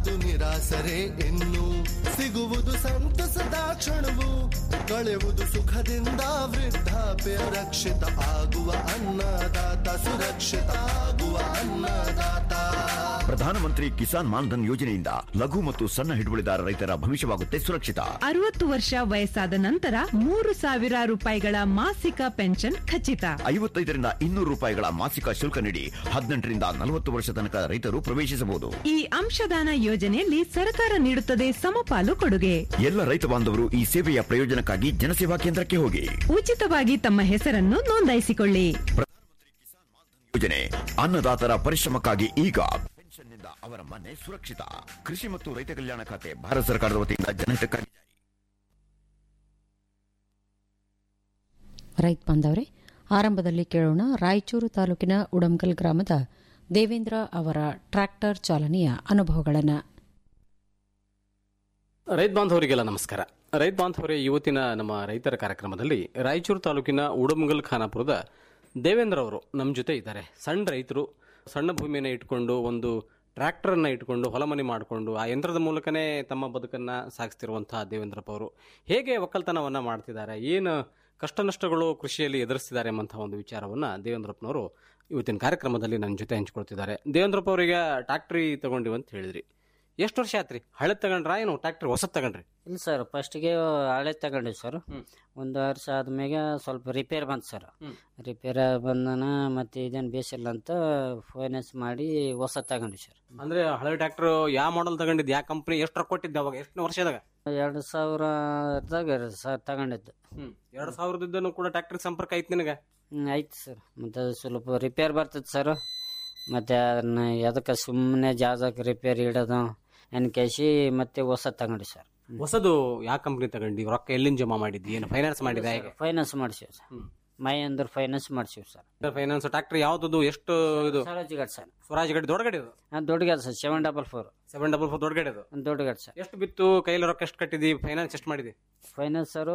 ಅದು ನಿರಾಸರೆ ಇನ್ನು ಸಿಗುವುದು ಸಂತಸದ ಕ್ಷಣವು ಕಳೆಯುವುದು ಸುಖದಿಂದ ವೃದ್ಧಾಪ್ಯ ರಕ್ಷಿತ ಆಗುವ ಅನ್ನದಾತ ಸುರಕ್ಷಿತ ಆಗುವ ಅನ್ನದಾತ ಪ್ರಧಾನಮಂತ್ರಿ ಕಿಸಾನ್ ಮಾನ್ಧನ್ ಯೋಜನೆಯಿಂದ ಲಘು ಮತ್ತು ಸಣ್ಣ ಹಿಡುವಳಿದಾರ ರೈತರ ಭವಿಷ್ಯವಾಗುತ್ತೆ ಸುರಕ್ಷಿತ ಅರವತ್ತು ವರ್ಷ ವಯಸ್ಸಾದ ನಂತರ ಮೂರು ಸಾವಿರ ರೂಪಾಯಿಗಳ ಮಾಸಿಕ ಪೆನ್ಷನ್ ಖಚಿತ ಐವತ್ತೈದರಿಂದ ಇನ್ನೂರು ರೂಪಾಯಿಗಳ ಮಾಸಿಕ ಶುಲ್ಕ ನೀಡಿ ಹದಿನೆಂಟರಿಂದ ನಲವತ್ತು ವರ್ಷ ತನಕ ರೈತರು ಪ್ರವೇಶಿಸಬಹುದು ಈ ಅಂಶದಾನ ಯೋಜನೆಯಲ್ಲಿ ಸರ್ಕಾರ ನೀಡುತ್ತದೆ ಸಮಪಾಲು ಕೊಡುಗೆ ಎಲ್ಲ ರೈತ ಬಾಂಧವರು ಈ ಸೇವೆಯ ಪ್ರಯೋಜನಕ್ಕಾಗಿ ಜನಸೇವಾ ಕೇಂದ್ರಕ್ಕೆ ಹೋಗಿ ಉಚಿತವಾಗಿ ತಮ್ಮ ಹೆಸರನ್ನು ನೋಂದಾಯಿಸಿಕೊಳ್ಳಿ ಯೋಜನೆ ಅನ್ನದಾತರ ಪರಿಶ್ರಮಕ್ಕಾಗಿ ಈಗ ಪೆನ್ಷನ್ನಿಂದ ಅವರ ಮನೆ ಸುರಕ್ಷಿತ ಕೃಷಿ ಮತ್ತು ರೈತ ಕಲ್ಯಾಣ ಖಾತೆ ಭಾರತ ಸರ್ಕಾರದ ವತಿಯಿಂದ ಜನಹಿತಕ್ಕಾಗಿ ರೈತ ಬಾಂಧವರೇ ಆರಂಭದಲ್ಲಿ ಕೇಳೋಣ ರಾಯಚೂರು ತಾಲೂಕಿನ ಉಡಂಗಲ್ ಗ್ರಾಮದ ದೇವೇಂದ್ರ ಅವರ ಟ್ರ್ಯಾಕ್ಟರ್ ಚಾಲನೆಯ ಅನುಭವಗಳನ್ನು ರೈತ ಬಾಂಧವರಿಗೆಲ್ಲ ನಮಸ್ಕಾರ ರೈತ ಬಾಂಧವರೇ ಇವತ್ತಿನ ನಮ್ಮ ರೈತರ ಕಾರ್ಯಕ್ರಮದಲ್ಲಿ ರಾಯಚೂರು ತಾಲೂಕಿನ ಉಡಮುಗಲ್ ಖಾನಾಪುರದ ದೇವೇಂದ್ರ ಅವರು ನಮ್ಮ ಜೊತೆ ಇದ್ದಾರೆ ಸಣ್ಣ ರೈತರು ಸಣ್ಣ ಭೂಮಿಯನ್ನು ಇಟ್ಕೊಂಡು ಒಂದು ಟ್ರ್ಯಾಕ್ಟರನ್ನು ಇಟ್ಕೊಂಡು ಹೊಲ ಮನೆ ಮಾಡಿಕೊಂಡು ಆ ಯಂತ್ರದ ಮೂಲಕನೇ ತಮ್ಮ ಬದುಕನ್ನು ಸಾಗಿಸ್ತಿರುವಂತಹ ದೇವೇಂದ್ರಪ್ಪ ಅವರು ಹೇಗೆ ಒಕ್ಕಲ್ತನವನ್ನು ಮಾಡ್ತಿದ್ದಾರೆ ಏನು ಕಷ್ಟ ನಷ್ಟಗಳು ಕೃಷಿಯಲ್ಲಿ ಎದುರಿಸ್ತಿದ್ದಾರೆ ಎಂಬಂತಹ ಒಂದು ವಿಚಾರವನ್ನು ದೇವೇಂದ್ರಪ್ಪನವರು ಇವತ್ತಿನ ಕಾರ್ಯಕ್ರಮದಲ್ಲಿ ನನ್ನ ಜೊತೆ ಹಂಚ್ಕೊಳ್ತಿದ್ದಾರೆ ದೇವೇಂದ್ರಪ್ಪ ಅವರಿಗೆ ಟ್ಯಾಕ್ಟ್ರಿ ತಗೊಂಡಿವಿ ಅಂತ ಹೇಳಿದ್ರಿ ಎಷ್ಟು ವರ್ಷ ಆತ್ರಿ ಹಳೆ ತಗೊಂಡ್ರಾ ಏನು ಟ್ಯಾಕ್ಟ್ರಿ ಹೊಸದ್ ತಗೊಂಡ್ರಿ ಇಲ್ಲ ಸರ್ ಫಸ್ಟಿಗೆ ಹಳೆ ತಗೊಂಡಿವಿ ಸರ್ ಒಂದು ವರ್ಷ ಆದ್ಮೇಲೆ ಸ್ವಲ್ಪ ರಿಪೇರ್ ಬಂತು ಸರ್ ರಿಪೇರ್ ಬಂದನ ಮತ್ತೆ ಇದೇನು ಬೇಸಿಲ್ಲ ಅಂತ ಫೈನಾನ್ಸ್ ಮಾಡಿ ಹೊಸ ತಗೊಂಡ್ವಿ ಸರ್ ಅಂದ್ರೆ ಹಳೆ ಟ್ರ್ಯಾಕ್ಟರ್ ಯಾವ ಮಾಡಲ್ ತಗೊಂಡಿದ್ ಯಾವ ಕಂಪ್ನಿ ಎಷ್ಟು ರೊಕ್ಕ ಕೊಟ್ಟಿದ್ದೆ ಅವಾಗ ಎಷ್ಟು ವರ್ಷದಾಗ ಎರಡು ಸಾವಿರದಾಗ ಸರ್ ತಗೊಂಡಿದ್ದು ಹ್ಮ್ ಎರಡ್ ಸಾವಿರದಿದ್ದನು ಕೂಡ ಟ್ರ್ಯಾಕ್ಟರ್ ಸಂಪರ್ಕ ಐತಿ ನಿನಗೆ ಹ್ಮ್, ಆಯ್ತು ಸರ್ ಮತ್ತೆ ಅದು ಸ್ವಲ್ಪ ರಿಪೇರ್ ಬರ್ತದೆ ಸರ್ ಮತ್ತೆ ಅದನ್ನ ಅದಕ್ಕೆ ಸುಮ್ಮನೆ ಜಾಗಕ್ಕೆ ರಿಪೇರ್ ಇಡೋದು ಅನ್ಕೇಸಿ ಮತ್ತೆ ಹೊಸ ತಗೊಂಡ್ವಿ ಸರ್ ಹೊಸದು ಯಾವ ಕಂಪ್ನಿ ತಗೊಂಡಿ ರೊಕ್ಕ ಎಲ್ಲಿಂದ ಜಮಾ ಮಾಡಿದ್ದಿ ಏನು ಫೈನಾನ್ಸ್ ಮಾಡಿದ ಹೇಗೆ ಫೈನಾನ್ಸ್ ಮಾಡಿಸಿವಿ ಸರ್ ಮೈ ಅಂದ್ರೆ ಫೈನಾನ್ಸ್ ಮಾಡಿಸಿವಿ ಸರ್ ಫೈನಾನ್ಸ್ ಟ್ರ್ಯಾಕ್ಟರ್ ಯಾವ್ದು ಎಷ್ಟು ಇದು ಸ್ವರಾಜ್ ಗಾಡಿ ಸರ್ ಸ್ವರಾಜ್ ಗಾಡಿ ದೊಡ್ಡ ಗಾಡಿ ಅದು ಹಾಂ ದೊಡ್ಡ ಗಾಡಿ sir seven double four seven double four ದೊಡ್ಡ ಗಾಡಿ ಅದು ಒಂದು ದೊಡ್ಡ ಗಾಡಿ ಸರ್ ಎಷ್ಟು ಬಿತ್ತು ಕೈಲಿ ರೊಕ್ಕ ಎಷ್ಟು ಕಟ್ಟಿದಿ ಫೈನಾನ್ಸ್ ಎಷ್ಟು ಮಾಡಿದಿ ಫೈನಾನ್ಸ್ ಸರು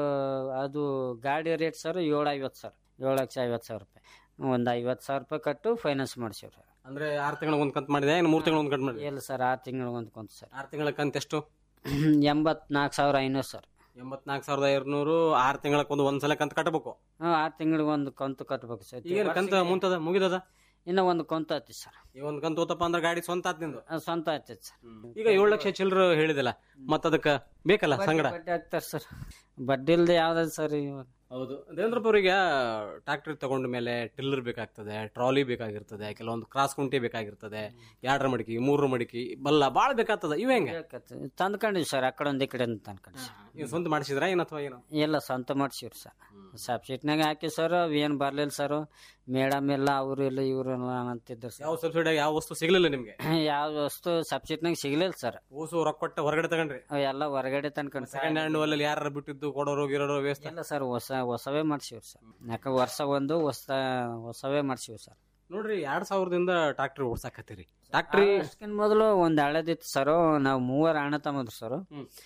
ಅದು ಗಾಡಿ ರೇಟ್ ಸರ್ ಏಳು ಐವತ್ತು ಸರ್ ಏಳು ಲಕ್ಷ ಐವತ್ತು ಸಾವಿರ ರೂಪಾಯಿ ಒಂದು ಐವತ್ತು ಸಾವಿರ ರೂಪಾಯಿ ಕಟ್ಟು ಫೈನಾನ್ಸ್ ಮಾಡಿಸಿವಿ ಸರ್ ಅಂದ್ರೆ ಆರು ತಿಂಗಳ ಒಂದ್ ಕಂತ್ ಮಾಡಿದೆ ಏನು ಮೂರು ತಿಂಗಳ ಒಂದ್ ಕಂತ್ ಮಾಡಿದೆ ಇಲ್ಲ ಸರ್ ಆರು ತಿಂಗಳು ಒಂದು ಕೊಂತ ಸರ್ ಆರು ತಿಂಗಳ ಕಂತ್ ಎಷ್ಟು ಎಂಬತ್ನಾಲ್ಕು ಸಾವಿರ ಐನೂರು ಸರ್ ಎಂಬತ್ನಾಲ್ಕು ಸಾವಿರದ ಐನೂರು ಆರು ತಿಂಗಳಕ್ಕೆ ಒಂದು ಒಂದ್ಸಲ ಕಂತ್ ಕಟ್ಟಬೇಕು ಹಾಂ ಆರು ತಿಂಗಳಿಗೆ ಒಂದು ಕಂತು ಕಟ್ಬೇಕು ಸರ್ ಈಗೇನು ಕಂತ ಮುಂತದ ಮುಗಿದದ ಇನ್ನೂ ಒಂದು ಕಂತು ಆಯ್ತು ಸರ್ ಈ ಒಂದ್ ಕಂತು ಹೋತಪ್ಪ ಅಂದ್ರೆ ಗಾಡಿ ಸ್ವಂತ ಆತ್ ನಿಂದು ಅದು ಸ್ವಂತ ಆಯ್ತೈತೆ ಸರ್ ಈಗ ಏಳು ಲಕ್ಷ ಚಿಲ್ಲರು ಹೇಳಿದಿಲ್ಲ ಮತ್ತ ಅದಕ್ಕ ಬೇಕಲ್ಲ ಸಂಗಡ ಬಡ್ಡಿ ಹಾಕ್ತಾರೆ ಸರ್ ಬಡ್ಡಿ ಇಲ್ದೆ ಯಾವ್ದು ಸರ್ ಇವಾಗ ಹೌದು ದೇವೇಂದ್ರಪ್ಪ ಅವರಿಗೆ ಟ್ರಾಕ್ಟರ್ ತಗೊಂಡ ಮೇಲೆ ಟಿಲ್ಲರ್ ಬೇಕಾಗ್ತದೆ ಟ್ರಾಲಿ ಬೇಕಾಗಿರ್ತದೆ ಕೆಲವೊಂದು ಕ್ರಾಸ್ ಕುಂಟೆ ಬೇಕಾಗಿರ್ತದೆ ಎರಡರ ಮಡಿಕೆ ಮೂರರ ಮಡಿಕೆ ಬಲ್ಲ ಬಾಳ ಬೇಕಾಗ್ತದ ಇವ ಹೆಂಗೆ ತಂದ್ಕೊಂಡಿವಿ ಸರ್ ಆ ಕಡೆ ಒಂದು ಈ ಕಡೆ ಒಂದು ತಂದ್ಕೊಂಡು ಸರ್ ನೀವು ಸ್ವಂತ ಮಾಡಿಸಿದ್ರ ಏನ್ ಅಥವಾ ಏನು ಎಲ್ಲ ಸ್ವಂತ ಮಾಡ್ಸಿವ್ರಿ ಸರ್ ಸಬ್ಸಿಡಿನಾಗ ಹಾಕಿ ಸರ್ ಏನು ಬರ್ಲಿಲ್ಲ ಸರ್ ಮೇಡಮ್ ಎಲ್ಲ ಅವರು ಇಲ್ಲ ಇವರು ಇಲ್ಲ ಅಂತಿದ್ರು ಸರ್ ಯಾವ ಸಬ್ಸಿಡಿ ಯಾವ ವಸ್ತು ಸಿಗ್ಲಿಲ್ಲ ನಿಮ್ಗೆ ಯಾವ ವಸ್ತು ಸಬ್ಸಿಡಿನಾಗ ಸಿಗ್ಲಿಲ್ಲ ಸರ್ ಓಸು ರೊಕ್ಕ ಕೊಟ್ಟ ಹೊರಗಡೆ ತಗೊಂಡ್ರಿ ಎಲ್ಲ ಹೊರಗಡೆ ತಂದ್ಕೊಂಡು ಸೆಕೆಂಡ್ ಹ್ಯಾಂಡ್ ಅಲ್ಲಿ ಯಾರು ಬಿಟ್ಟಿದ್ದು ಕೊಡೋರು ಗಿರೋರು ವ್ಯವಸ್ಥೆ ಇಲ್ಲ ಸರ್ ಹೊಸ ಹೊಸವೇ ಮಾಡ್ಸಿವ್ರಿ ಸರ್ ಯಾಕೆ ವರ್ಷ ಒಂದು ಹೊಸ ಹೊಸವೇ ಮಾಡ್ಸಿವಿ ಸರ್ ನೋಡ್ರಿ ಎರಡ್ ಸಾವಿರದಿಂದ ಟ್ರಾಕ್ಟರ್ ಓಡ್ಸಾಕತ್ತೀರಿ ಟ್ರಾಕ್ಟ್ರಿ ಅಷ್ಟಕ್ಕಿಂತ ಮೊದಲು ಒಂದು ಹಳೆದಿತ್ತು ಸರ್ ನಾವು ಮೂವರು ಅಣ್ಣ ತಮ್ಮದ್ರು ಸರ್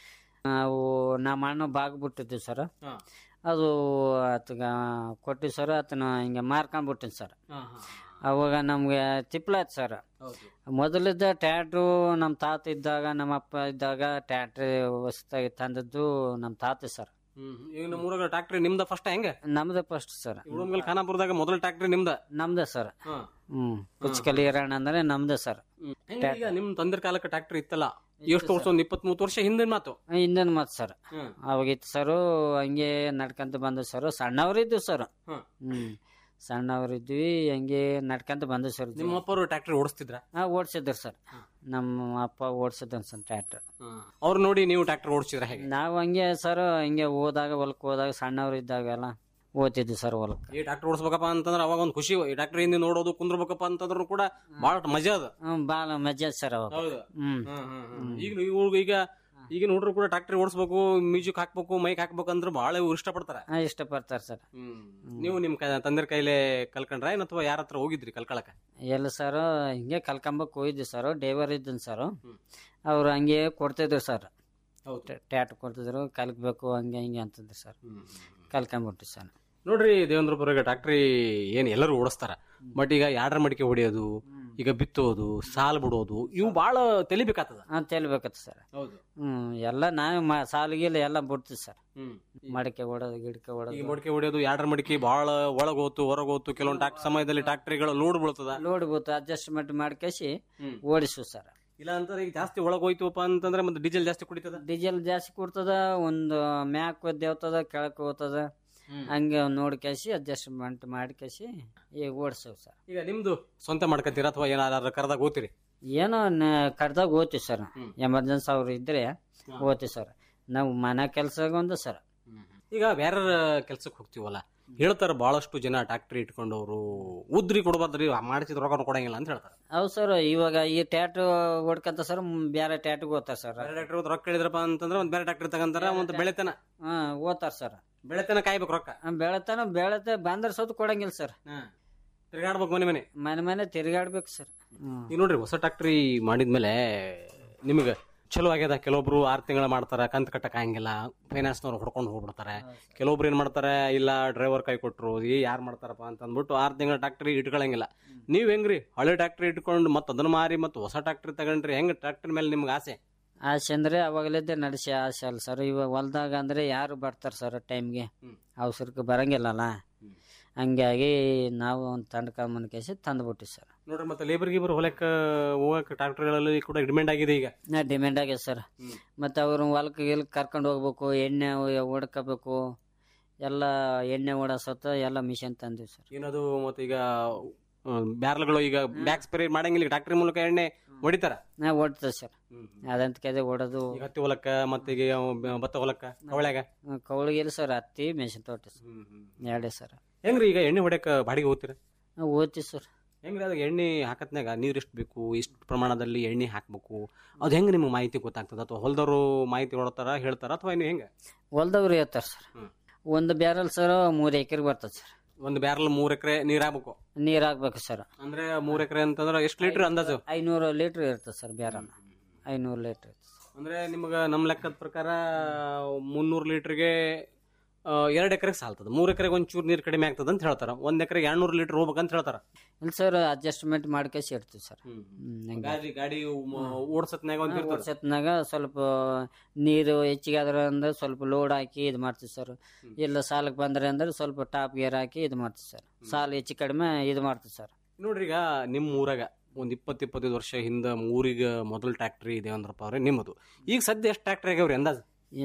ನಾವು ನಮ್ಮ ಅಣ್ಣ ಬಾಗ್ ಬಿಟ್ಟಿದ್ವಿ ಸರ್ ಅದು ಆತಗ ಕೊಟ್ಟಿವಿ ಸರ್ ಆತನ ಹಿಂಗೆ ಮಾರ್ಕೊಂಡ್ಬಿಟ್ಟಿನಿ ಸರ್ ಅವಾಗ ನಮ್ಗೆ ತಿಪ್ಲಾಯ್ತು ಸರ್ ಮೊದಲಿದ್ದ ಟ್ಯಾಟ್ರು ನಮ್ಮ ತಾತ ಇದ್ದಾಗ ನಮ್ಮ ಅಪ್ಪ ಇದ್ದಾಗ ಟ್ಯಾಟ್ರಿ ಹೊಸ್ದಾಗಿ ತಂದದ್ದು ನಮ್ಮ ತಾತ ಸರ್ ಈಗ ನಮ್ಮ ಊರಾಗ ಟ್ರಾಕ್ಟ್ರಿ ನಿಮ್ದ ಫಸ್ಟ್ ಹೆಂಗ ನಮ್ದೇ ಫಸ್ಟ್ ಸರ್ ಉಳಂಗಲ್ ಖಾನಾಪುರದಾಗ ಮೊದಲ ಟ್ರಾಕ್ಟ್ರಿ ನಿಮ್ದ ನಮ್ದೇ ಸರ್ ಹ್ಮ್ ಪುಚ್ಕಲಿ ಹಿರಣ್ಣ ಅಂದ್ರೆ ನಮ್ದೇ ಸರ್ ಹೆಂಗೆ ಈಗ ನಿಮ್ ತಂದಿರ ಕಾಲಕ್ಕೆ ಟ್ರಾಕ್ಟರ್ ಇತ್ತಲ್ಲ ಎಷ್ಟು ವರ್ಷ ಒಂದ್ ಇಪ್ಪತ್ತ್ ಮೂವತ್ತು ವರ್ಷ ಹಿಂದಿನ ಮಾತು ಹಿಂದಿನ ಮತ್ ಸರ್ ಅವಾಗಿತ್ತು ಸರ್ ಹಂಗೆ ನಡ್ಕಂತ ಬಂದ ಸರ್ ಸಣ್ಣವ್ರಿದ್ವಿ ಸರ್ ಹ್ಮ್ ಸಣ್ಣವ್ರಿದ್ವಿ ಹಂಗೆ ನಡ್ಕಂತ ಬಂದ ಸರ್ ನಿಮ್ಮ ಅಪ್ಪರು ಟ್ರಾಕ್ಟರ್ ಓಡಿಸ್ತಿದ್ರ ಹಾ ಓಡ್ಸಿದ್ರು ಸರ್ ನಮ್ಮ ಅಪ್ಪ ಓಡ್ಸಿದ್ದ ಸರ್ ಟ್ರ್ಯಾಕ್ಟರ್ ಅವ್ರು ನೋಡಿ ನೀವು ಟ್ರಾಕ್ಟರ್ ಓಡಿಸಿದ್ರ ಹೇಗೆ ನಾವು ಹಂಗೆ ಸರ್ ಹಿಂಗೆ ಹೋದಾಗ ಹೊಲಕ್ಕೆ ಹೋದಾಗ ಸಣ್ಣವ್ರು ಇದ್ದಾಗೆಲ್ಲ ಓದ್ತಿದ್ವಿ ಸರ್ ಹೊಲಕ್ಕೆ ಈ ಟ್ರಾಕ್ಟರ್ ಓಡಿಸ್ಬೇಕಪ್ಪ ಅಂತಂದ್ರೆ ಅವಾಗ ಒಂದು ಖುಷಿ ಈ ಟ್ರಾಕ್ಟರ್ ಹಿಂದೆ ನೋಡೋದು ಕುಂದ್ರಬೇಕಪ್ಪ ಅಂತಂದ್ರು ಕೂಡ ಬಹಳ ಮಜಾ ಅದ ಹ್ಮ್ ಭಾಳ ಮಜಾ ಸರ್ ಅವಾಗ ಹೌದು ಹ್ಮ್ ಈಗ ಇವ್ರು ಈಗ ಈಗಿನ ಹುಡುಗರು ಕೂಡ ಟ್ರಾಕ್ಟರ್ ಓಡಿಸ್ಬೇಕು ಮ್ಯೂಸಿಕ್ ಹಾಕ್ಬೇಕು ಮೈಕ್ ಹಾಕ್ಬೇಕು ಅಂದ್ರೆ ಬಹಳ ಇವ್ರು ಇಷ್ಟಪಡ್ತಾರ ಹಾ, ಇಷ್ಟಪಡ್ತಾರೆ ಸರ್ ನೀವು ನಿಮ್ ಕ- ತಂದೆರ ಕೈಲೇ ಕಲ್ಕೊಂಡ್ರ ಏನ್ ಅಥವಾ ಯಾರ ಹತ್ರ ಹೋಗಿದ್ರಿ ಕಲ್ಕೊಳಕ ಎಲ್ಲ ಸರ್ ಹಿಂಗೆ ಕಲ್ಕೊಂಬಕ್ ಹೋಗಿದ್ವಿ ಸರ್ ಡೈವರ್ ಇದ್ದನ್ ಸರ್ ಅವ್ರು ಹಂಗೆ ಕೊಡ್ತಿದ್ರು ಸರ್ ಟ್ಯಾಟ್ ಕೊಡ್ತಿದ್ರು ಕಲ್ಕ್ಬೇಕು ಹಂಗೆ ಹಿಂಗೆ ಅಂತಂದ್ರು ಸರ್ ಕಲ್ಕೊಂಬಿಟ್ರಿ ಸರ್ ನೋಡ್ರಿ ದೇವೇಂದ್ರಪುರ ಈಗ ಟ್ರಾಕ್ಟ್ರಿ ಏನ್ ಎಲ್ಲರೂ ಓಡಿಸ್ತಾರ ಬಟ್ ಈಗ ಯಾಡ್ರ ಮಡಿಕೆ ಹೊಡಿಯೋದು ಈಗ ಬಿತ್ತೋದು ಸಾಲ್ ಬಿಡೋದು ಇವು ಬಾಳ ತೆಲಿಬೇಕಾಗ್ತದ ಅಂತ ಹೇಳ್ಬೇಕತ್ತ ಸರ್ ಹೌದು ಹ್ಮ್ ಎಲ್ಲ ನಾವೇ ಮ ಸಾಲಿಗಿಲ್ಲ ಎಲ್ಲ ಬಿಡ್ತೀವಿ ಸರ್ ಹ್ಮ್ ಮಡಿಕೆ ಹೊಡೋದು ಗಿಡಕೆ ಈಗ ಹೊಡೋದು ಮಡಿಕೆ ಹೊಡಿಯೋದು ಯಾಡ್ರ ಮಡಿಕೆ ಬಹಳ ಒಳಗೋತು ಹೊರಗೋತು ಕೆಲವೊಂದು ಟ್ರಾಕ್ಟರ್ ಸಮಯದಲ್ಲಿ ಟ್ರಾಕ್ಟರಿಗಳು ಲೋಡ್ ಬೀಳ್ತದ ಲೋಡ್ ಗೊತ್ತು ಅಡ್ಜಸ್ಟ್ಮೆಂಟ್ ಮಾಡ್ಕೇಸಿ ಹ್ಮ್. ಓಡಿಸು ಸರ್ ಇಲ್ಲ ಅಂತಂದ್ರೆ ಈಗ ಜಾಸ್ತಿ ಒಳಗೋಯ್ತುಪ್ಪ ಅಂತಂದ್ರೆ ಮತ್ತೆ ಡೀಸೆಲ್ ಜಾಸ್ತಿ ಕುಡಿತದ ಡೀಸೆಲ್ ಜಾಸ್ತಿ ಕೊಡ್ತದ ಒಂದು ಮ್ಯಾಕ್ ದೇವ್ತದ ಕೆಳಕ್ ಹೋಗ್ತದ ಹಂಗೆ ನೋಡ್ಕೇಸಿ ಅಡ್ಜಸ್ಟ್ಮೆಂಟ್ ಮಾಡ್ಕೇಸಿ ಈಗ ಓಡಿಸೇವ್ ಸರ್ ಈಗ ನಿಮ್ದು ಸ್ವಂತ ಮಾಡ್ಕತ್ತೀರಾ ಅಥವಾ ಏನಾರ ಕರೆದಾಗ ಓದ್ತೀರಿ ಏನೋ ನ- ಕಡ್ದಾಗ ಓದ್ತೀವಿ ಸರ್ ಎಮರ್ಜೆನ್ಸಿ ಅವ್ರು ಇದ್ರೆ ಓದ್ತೀವಿ ಸರ್ ನಾವು ಮನೆ ಕೆಲಸ ಒಂದು ಸರ್ ಈಗ ಬೇರೆ ಕೆಲ್ಸಕ್ಕೆ ಹೋಗ್ತೀವಲ್ಲ ಹೇಳ್ತಾರ ಬಹಳಷ್ಟು ಜನ ಟ್ರಾಕ್ಟರ್ ಇಟ್ಕೊಂಡವ್ರು ಉದ್ರಿ ಕೊಡ್ಬಾರ್ದ್ರಿ ಮಾಡಿಸಿದ ರೊಕ್ಕ ಕೊಡಂಗಿಲ್ಲ ಅಂತ ಹೇಳ್ತಾರೆ ಹೌದು ಸರ್ ಇವಾಗ ಈ ಟ್ಯಾಟು ಹೊಡ್ಕಂತ ಸರ್ ಬೇರೆ ಟ್ಯಾಟಿಗೆ ಓದ್ತಾರೆ ಸರ್ ಬೇರೆ ಟ್ರಾಕ್ಟರ್ ರೊಕ್ಕ ಹೇಳಿದ್ರಪ್ಪ ಅಂತಂದ್ರೆ ಒಂದ್ ಬೇರೆ ಟ್ರಾಕ್ಟರ್ ತಗಂತಾರ ಒಂದು ಬೆಳೆತನ ಹಾಂ ಓದ್ತಾರೆ ಸರ್ ಬೆಳೆತನ ಕಾಯ್ಬೇಕು ರೊಕ್ಕ ಬೆಳತನ ಬೆಳತೆ ಬಂದ್ರೆ ಸೋತು ಕೊಡಂಗಿಲ್ಲ ಸರ್ ತಿರ್ಗಾಡ್ಬೇಕು ಮನೆ ಮನೆ ಮನೆ ಮನೆ ತಿರುಗಾಡ್ಬೇಕು ಸರ್ ಹ್ಮ್ ಈಗ ನೋಡ್ರಿ ಹೊಸ ಟ್ರಾಕ್ಟ್ರಿ ಮಾಡಿದ್ಮೇಲೆ ನಿಮಗೆ ಚಲೋ ಆಗ್ಯದ ಕೆಲವೊಬ್ರು ಆರು ತಿಂಗಳ ಮಾಡ್ತಾರ ಕಂತ್ ಕಟ್ಟಕ್ ಆಗಂಗಿಲ್ಲ ಫೈನಾನ್ಸ್ನವ್ರು ಹೊಡ್ಕೊಂಡು ಹೋಗ್ಬಿಡ್ತಾರೆ ಕೆಲವೊಬ್ರು ಏನ್ ಮಾಡ್ತಾರೆ ಇಲ್ಲ ಡ್ರೈವರ್ ಕೈ ಕೊಟ್ರು ಏ ಯಾರು ಮಾಡ್ತಾರಪ್ಪ ಅಂತ ಅಂದ್ಬಿಟ್ಟು ಆರು ತಿಂಗಳ ಟ್ರಾಕ್ಟ್ರಿ ಇಟ್ಕೊಳಂಗಿಲ್ಲ ನೀವ್ ಹೆಂಗ್ರಿ ಹಳೆ ಟ್ರಾಕ್ಟ್ರಿ ಇಟ್ಕೊಂಡು ಮತ್ತೆ ಅದನ್ನ ಮಾರಿ ಮತ್ತೆ ಹೊಸ ಟ್ರಾಕ್ಟ್ರಿ ತಗೊಂಡ್ರಿ ಹೆಂಗ್ ಟ್ರಾಕ್ಟರ್ ಮೇಲೆ ನಿಮ್ಗೆ ಆಸೆ ಆಸೆ ಅಂದ್ರೆ ಅವಾಗಲಿದ್ದೆ ನಡೆಸಿ ಆಸೆ ಅಲ್ಲ ಸರ್ ಇವಾಗ ಹೊಲ್ದಾಗ ಅಂದ್ರೆ ಯಾರು ಬರ್ತಾರೆ ಸರ್ ಟೈಮ್ಗೆ ಅವಸರಕ್ಕೆ ಬರಂಗಿಲ್ಲಲ್ಲ ಹಂಗಾಗಿ ನಾವು ಒಂದು ತಂಡ ಕೇಸಿ ತಂದ್ಬಿಟ್ಟಿವಿ ಸರ್ ನೋಡ್ರಿ ಮತ್ತೆ ಲೇಬರ್ ಗೀಬರ್ ಹೊಲಕ್ಕೆ ಹೋಗಕ್ಕೆ ಟ್ರಾಕ್ಟರ್ಗಳಲ್ಲಿ ಕೂಡ ಡಿಮ್ಯಾಂಡ್ ಆಗಿದೆ ಈಗ ನಾ ಡಿಮ್ಯಾಂಡ್ ಆಗ್ಯದ ಸರ್ ಮತ್ತು ಅವರು ಹೊಲಕ್ಕೆ ಗಿಲ್ಕ್ ಕರ್ಕೊಂಡು ಹೋಗ್ಬೇಕು ಎಣ್ಣೆ ಹೊಡ್ಕೋಬೇಕು ಎಲ್ಲ ಎಣ್ಣೆ ಓಡಿಸತ್ತ ಎಲ್ಲ ಮಿಷನ್ ತಂದಿವಿ ಸರ್ ಏನದು ಮತ್ತೆ ಈಗ ಬ್ಯಾರ್ಲ್ಗಳು ಈಗ ಬ್ಯಾಕ್ ಸ್ಪ್ರೇ ಮಾಡಂಗಿಲ್ಲ ಟ್ರಾಕ್ಟರ್ ಮೂಲಕ ಎಣ್ಣೆ ಹೊಡಿತಾರ ನಾ ಓಡ್ತೇವೆ ಸರ್ ಅದಂತ ಕದೆ ಓಡೋದು ಈಗ ಹತ್ತಿ ಹೊಲಕ್ಕ ಮತ್ತೆ ಈಗ ಭತ್ತ ಹೊಲಕ್ಕ ಕವಳ್ಯಾಗ ಕೌಳಿಗೆಲ್ಲ ಸರ್ ಹತ್ತಿ ಮೆಣಸಿನ ತೋಟ ಸರ್ ಎರಡೇ ಸರ್ ಹೆಂಗ್ರಿ ಈಗ ಎಣ್ಣೆ ಹೊಡ್ಯಾಕ ಬಾಡಿಗೆ ಹೋಗ್ತೀರ ನಾವು ಓದ್ತೀವಿ ಸರ್ ಹೆಂಗ್ರಿ ಅದಾಗ ಎಣ್ಣೆ ಹಾಕತ್ನಾಗ ನೀರು ಎಷ್ಟು ಬೇಕು ಇಷ್ಟು ಪ್ರಮಾಣದಲ್ಲಿ ಎಣ್ಣೆ ಹಾಕ್ಬೇಕು ಅದು ಹೆಂಗ್ ನಿಮ್ಗೆ ಮಾಹಿತಿ ಗೊತ್ತಾಗ್ತದ ಅಥವಾ ಹೊಲ್ದವರು ಮಾಹಿತಿ ಹೊಡ್ತಾರ ಹೇಳ್ತಾರ ಅಥವಾ ಏನು ಹೆಂಗ ಹೊಲ್ದವ್ರು ಹೇಳ್ತಾರೆ ಸರ್ ಒಂದು ಬ್ಯಾರಲ್ ಸರ್ ಮೂರು ಎಕರೆ ಬರ್ತದೆ ಸರ್ ಒಂದು ಬ್ಯಾರಲ್ ಮೂರ್ ಎಕರೆ ನೀರ್ ಹಾಕ್ಬೇಕು ನೀರು ಹಾಕ್ಬೇಕು ಸರ್ ಅಂದ್ರೆ ಮೂರ್ ಎಕರೆ ಅಂತಂದ್ರೆ ಎಷ್ಟು ಲೀಟರ್ ಅಂದಾಜು ಐನೂರು ಲೀಟ್ರ್ ಇರ್ತದೆ ಸರ್ ಬ್ಯಾರಲ್ ಐನೂರು ಲೀಟ್ರ್ ಇರ್ತದೆ ಅಂದ್ರೆ ನಿಮ್ಗ ನಮ್ ಲೆಕ್ಕದ ಪ್ರಕಾರ ಮುನ್ನೂರು ಲೀಟರ್ಗೆ ಎರಡು ಎಕರೆಗೆ ಸಾಲ್ತದ ಮೂರ್ ಎಕರೆಗೆ ಒಂಚೂರು ನೀರು ಕಡಿಮೆ ಆಗ್ತದ ಅಂತ ಹೇಳ್ತಾರ ಒಂದ್ ಎಕರೆಗೆ ಎರಡ್ನೂರು ಲೀಟರ್ ಹೋಗ್ಬೇಕಂತ ಹೇಳ್ತಾರ ಇಲ್ಲ ಸರ್ ಅಡ್ಜಸ್ಟ್ಮೆಂಟ್ ಮಾಡ್ಕೇಸಿ ಇಡ್ತೀವಿ ಸರ್ ಗಾಡಿ ಗಾಡಿ ಓಡ್ಸತ್ನಾಗ ಒಂದ್ ಇರ್ತದ ವರ್ಷತ್ನಾಗ ಸ್ವಲ್ಪ ನೀರು ಹೆಚ್ಚಿಗೆ ಆದ್ರೆ ಅಂದ್ರೆ ಸ್ವಲ್ಪ ಲೋಡ್ ಹಾಕಿ ಇದು ಮಾಡ್ತೀವಿ ಸರ್ ಇಲ್ಲ ಸಾಲಕ್ಕೆ ಬಂದ್ರೆ ಅಂದ್ರೆ ಸ್ವಲ್ಪ ಟಾಪ್ ಗೇರ್ ಹಾಕಿ ಇದು ಮಾಡ್ತೀವಿ ಸರ್ ಸಾಲ ಹೆಚ್ಚು ಕಡಿಮೆ ಇದು ಮಾಡ್ತೀವಿ ಸರ್ ನೋಡ್ರಿ ಈಗ ನಿಮ್ಮ ಊರಾಗ ಒಂದ್ ಇಪ್ಪತ್ ಇಪ್ಪತ್ತೈದು ವರ್ಷ ಹಿಂದ ಊರಿಗೆ ಮೊದಲು ಟ್ರ್ಯಾಕ್ಟ್ರಿ ಇದೆ ಅಂದ್ರಪ್ಪ ಅವ್ರೆ ನಿಮ್ಮದು ಈಗ ಸದ್ಯ ಎಷ್ಟು ಟ್ರ್ಯಾಕ್ಟರ್ ಆಗ್ಯಾವ್ರಿ ಅಂದಾಜ್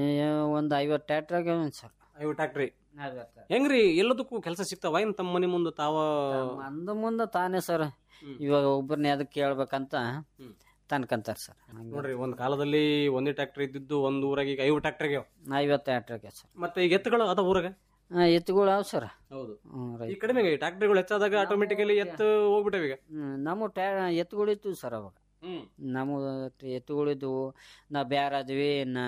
ಒಂದು ಐವತ್ತು ಟ್ಯಾಕ್ಟ್ರ್ ಆಗ್ಯಾವ ಸರ್ ಐವತ್ತು ಟ್ರ್ಯಾಕ್ಟ್ರಿ ಹೆಂಗ್ರಿ ಎಲ್ಲದಕ್ಕೂ ಕೆಲಸ ಸಿಗ್ತಾವ ಏನ್ ತಮ್ಮ ಮನೆ ಮುಂದೆ ತಾವ ಅಂದ ಮುಂದೆ ತಾನೇ ಸರ್ ಇವಾಗ ಒಬ್ಬರನ್ನ ಅದಕ್ಕೆ ಕೇಳ್ಬೇಕಂತ ತನ್ಕಂತಾರೆ ಸರ್ ನೋಡ್ರಿ ಒಂದ್ ಕಾಲದಲ್ಲಿ ಒಂದೇ ಟ್ರ್ಯಾಕ್ಟರ್ ಇದ್ದಿದ್ದು ಒಂದ್ ಊರಾಗ ಈಗ ಐವತ್ತು ಟ್ರ್ಯಾಕ್ಟರ್ ಆಗ್ಯಾವ ಐವತ್ತು ಟ್ಯಾಕ್ಟ್ರ್ ಆಗ್ಯಾವ ಸರ್ ಮತ್ತೆ ಈಗ ಎತ್ತುಗಳು ಅದ ಊರಾಗ ಹಾಂ ಎತ್ತುಗಳು ಅವ ಸರ್ ಹೌದು ಹ್ಞೂ ಈ ರೈಟ್ ಕಡಿಮೆ ಟ್ರ್ಯಾಕ್ಟರ್ಗಳು ಹೆಚ್ಚಾದಾಗ ಆಟೋಮೆಟಿಕಲಿ ಎತ್ತು ಹೋಗ್ಬಿಟ್ಟವ ಈಗ ಹ್ಞೂ ನಮ್ಮ ಟ್ಯಾ ಎತ್ತುಗಳಿತ್ತು ಸರ್ ಅವಾಗ ನಮ್ಮ ಎತ್ತುಗಳಿದ್ವು ನಾ ಬ್ಯಾರಾದ್ವಿ ನಾ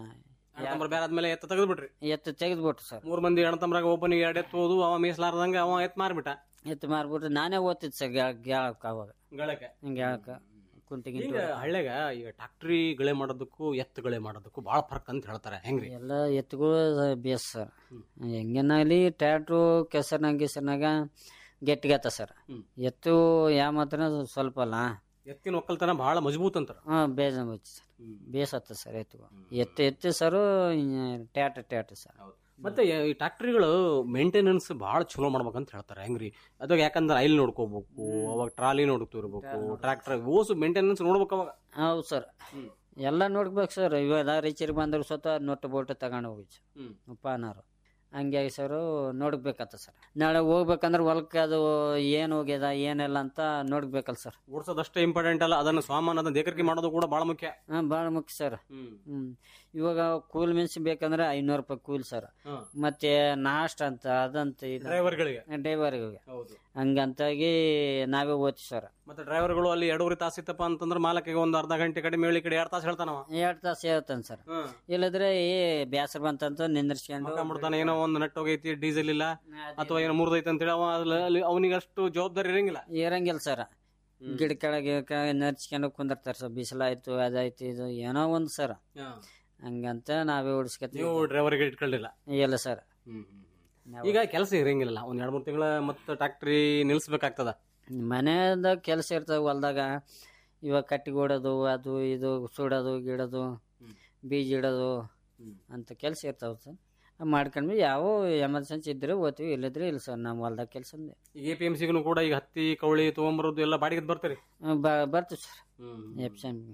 ನಂಬರ್ ಬೇರೆ ಆದ್ಮೇಲೆ ಎತ್ತ ತೆಗೆದ್ಬಿಟ್ರಿ ಎತ್ತು ತೆಗೆದ್ಬಿಟ್ಟು ಸರ್ ಮೂರ್ ಮಂದಿ ಅಣ್ಣತಮ್ರಾಗ ಒಬ್ಬನಿಗೆ ಎರಡು ಎತ್ತು ಹೋದು ಅವ ಮೀಸಲಾರ್ದಂಗ ಅವ ಎತ್ ಮಾರ್ಬಿಟ್ಟ ಎತ್ತು ಮಾರ್ಬಿಟ್ಟು ನಾನೇ ಓದ್ತಿದ್ದೆ ಸರ್ ಗ್ಯಾಳಕ್ಕೆ ಅವಾಗ ಗಳಕ್ಕೆ ಗ್ಯಾಳಕ್ಕೆ ಕುಂಟಿ ಗಿಂಟಿ ಈಗ ಹಳ್ಳ್ಯಾಗ ಈಗ ಟ್ರಾಕ್ಟ್ರಿ ಗಳೆ ಮಾಡೋದಕ್ಕೂ ಎತ್ತು ಗಳೆ ಮಾಡೋದಕ್ಕೂ ಬಹಳ ಫರ್ಕ್ ಅಂತ ಹೇಳ್ತಾರೆ ಹೆಂಗ್ರಿ ಎಲ್ಲ ಎತ್ತುಗಳು ಬೇಸ್ ಸರ್ ಹೆಂಗೇನಾಗಲಿ ಟ್ಯಾಟ್ರು ಕೆಸರ್ನಾಗ ಗಿಸರ್ನಾಗ ಗಟ್ಟಿಗತ್ತ ಸರ್ ಎತ್ತು ಯಾವ ಮಾತ್ರ ಸ್ವಲ್ಪ ಅಲ್ಲ ಎತ್ತಿನ ಒಕ್ಕಲ್ತನ ಬಹಳ ಮಜಬೂತ್ ಅಂತಾರ ಹಾಂ ಬೇಜ ಸರ್ ಬೇಸತ್ತ ಸರ್ ಎತ್ತುಗಳು ಎತ್ತು ಎತ್ತು ಸರು ಟ್ಯಾಟ್ ಟ್ಯಾಟ್ ಸರ್ ಮತ್ತೆ ಈ ಟ್ರಾಕ್ಟ್ರಿಗಳು ಮೇಂಟೆನೆನ್ಸ್ ಬಹಳ ಚಲೋ ಮಾಡ್ಬೇಕಂತ ಹೇಳ್ತಾರೆ ಹೆಂಗ್ರಿ ಅದಾಗ ಯಾಕಂದ್ರೆ ಐಲ್ ನೋಡ್ಕೋಬೇಕು ಅವಾಗ ಟ್ರಾಲಿ ನೋಡ್ತಿರ್ಬೇಕು ಟ್ರಾಕ್ಟರ್ ಓಸು ಮೇಂಟೆನೆನ್ಸ್ ನೋಡ್ಬೇಕು ಅವಾಗ ಹೌದು ಸರ್ ಎಲ್ಲ ನೋಡ್ಬೇಕು ಸರ್ ಇವಾಗ ರೀಚರಿಗೆ ಬಂದ್ರೆ ಸ್ವತಃ ನೊಟ್ಟು ಬೋಟ್ ತಗೊಂಡು ಹೋಗಿ ಸರ್ ಉಪಹಾರರು ಹಂಗಾಗಿ ಸರ್ ನೋಡ್ಬೇಕತ್ತ ಸರ್ ನಾಳೆ ಹೋಗ್ಬೇಕಂದ್ರೆ ಹೊಲಕ್ಕೆ ಅದು ಏನು ಹೋಗ್ಯದ ಏನಿಲ್ಲ ಅಂತ ನೋಡ್ಬೇಕಲ್ಲ ಸರ್ ಓಡಿಸೋದಷ್ಟೇ ಇಂಪಾರ್ಟೆಂಟ್ ಅಲ್ಲ ಅದನ್ನ ಸಾಮಾನು ಅದನ್ನ ದೇಕರಿಕೆ ಮಾಡೋದು ಕೂಡ ಬಹಳ ಮುಖ್ಯ ಹಾಂ ಭಾಳ ಮುಖ್ಯ ಸರ್ ಹ್ಞೂ ಇವಾಗ ಕೂಲ್ ಮೆಣಸು ಬೇಕಂದ್ರೆ ಐನೂರು ರೂಪಾಯಿ ಕೂಲ್ ಸರ್ ಮತ್ತೆ ನಾಷ್ಟ ಅಂತ ಅದಂತ ಇದು ಡ್ರೈವರ್ಗಳಿಗೆ ಡ್ರೈವರ್ಗೆ ಹೌದು ಹಂಗಂತಾಗಿ ನಾವೇ ಓದ್ತೀವಿ ಸರ್ ಮತ್ತೆ ಡ್ರೈವರ್ಗಳು ಅಲ್ಲಿ ಎರಡೂವರೆ ತಾಸು ಇತ್ತಪ್ಪ ಅಂತಂದ್ರೆ ಮಾಲಕಿಗೆ ಒಂದು ಅರ್ಧ ಗಂಟೆ ಕಡಿಮೆ ಹೇಳಿ ಕಡೆ ಎರಡು ತಾಸು ಹೇಳ್ತಾನವ ಎರಡು ತಾಸು ಹೇಳ್ತಾನೆ ಸರ್ ಇಲ್ಲದ್ರೆ ಏ ಬೇಸರ ಬಂತಂತ ನಿಂದ್ರಿಸ್ಕೊಂಡು ಬಿಡ್ತಾನೆ ಏನೋ ಒಂದು ನೆಟ್ ಹೋಗೈತಿ ಡೀಸೆಲ್ ಇಲ್ಲ ಅಥವಾ ಏನೋ ಮುರಿದೈತೆ ಅಂತೇಳಿ ಅವ ಅಲ್ಲಿ ಅವನಿಗೆ ಅಷ್ಟು ಜವಾಬ್ದಾರಿ ಇರಂಗಿಲ್ಲ ಇರಂಗಿಲ್ಲ ಸರ್ ಗಿಡ ಕೆಳಗೆ ನರ್ಚ್ಕೊಂಡು ಕುಂದಿರ್ತಾರೆ ಸರ್ ಬಿಸಿಲಾಯ್ತು ಅದಾಯ್ತು ಇದು ಏನೋ ಒಂದು ಸರ್ ಹಂಗಂತ ನಾವೇ ಓಡಿಸ್ಕೊತೀವಿ ನೀವು ಡ್ರೈವರ್ಗೆ ಇಟ್ಕೊಳ್ಳಿಲ್ಲ ಇಲ್ಲ ಸರ್ ಈಗ ಕೆಲಸ ಇರಂಗಿಲ್ಲ ಒಂದ್ ಎರಡ್ ಮೂರ್ ತಿಂಗಳ ಮತ್ತೆ ಟ್ಯಾಕ್ಟ್ರಿ ನಿಲ್ಸ್ಬೇಕಾಗ್ತದ ಮನೆಯದ ಕೆಲಸ ಇರ್ತವೆ ಹೊಲ್ದಾಗ ಇವಾಗ ಕಟ್ಟಿಗೊಡೋದು ಅದು ಇದು ಸುಡೋದು ಗಿಡೋದು ಬೀಜ ಇಡೋದು ಅಂತ ಕೆಲಸ ಇರ್ತಾವೆ ಸರ್ ಮಾಡ್ಕೊಂಡ್ವಿ ಯಾವ ಎಮರ್ಜೆನ್ಸಿ ಇದ್ರೆ ಓದ್ತೀವಿ ಇಲ್ಲದ್ರೆ ಇಲ್ಲ ಸರ್ ನಮ್ಮ ಹೊಲ್ದಾಗ ಕೆಲಸ ಈಗ ಎ ಪಿ ಎಂ ಸಿಗೂ ಕೂಡ ಈಗ ಹತ್ತಿ ಕವಳಿ ತೊಗೊಂಬರೋದು ಎಲ್ಲ ಬಾಡಿಗೆ ಬರ್ತೀರಿ ಬರ್ತೀವಿ ಸರ್ ಎಫ್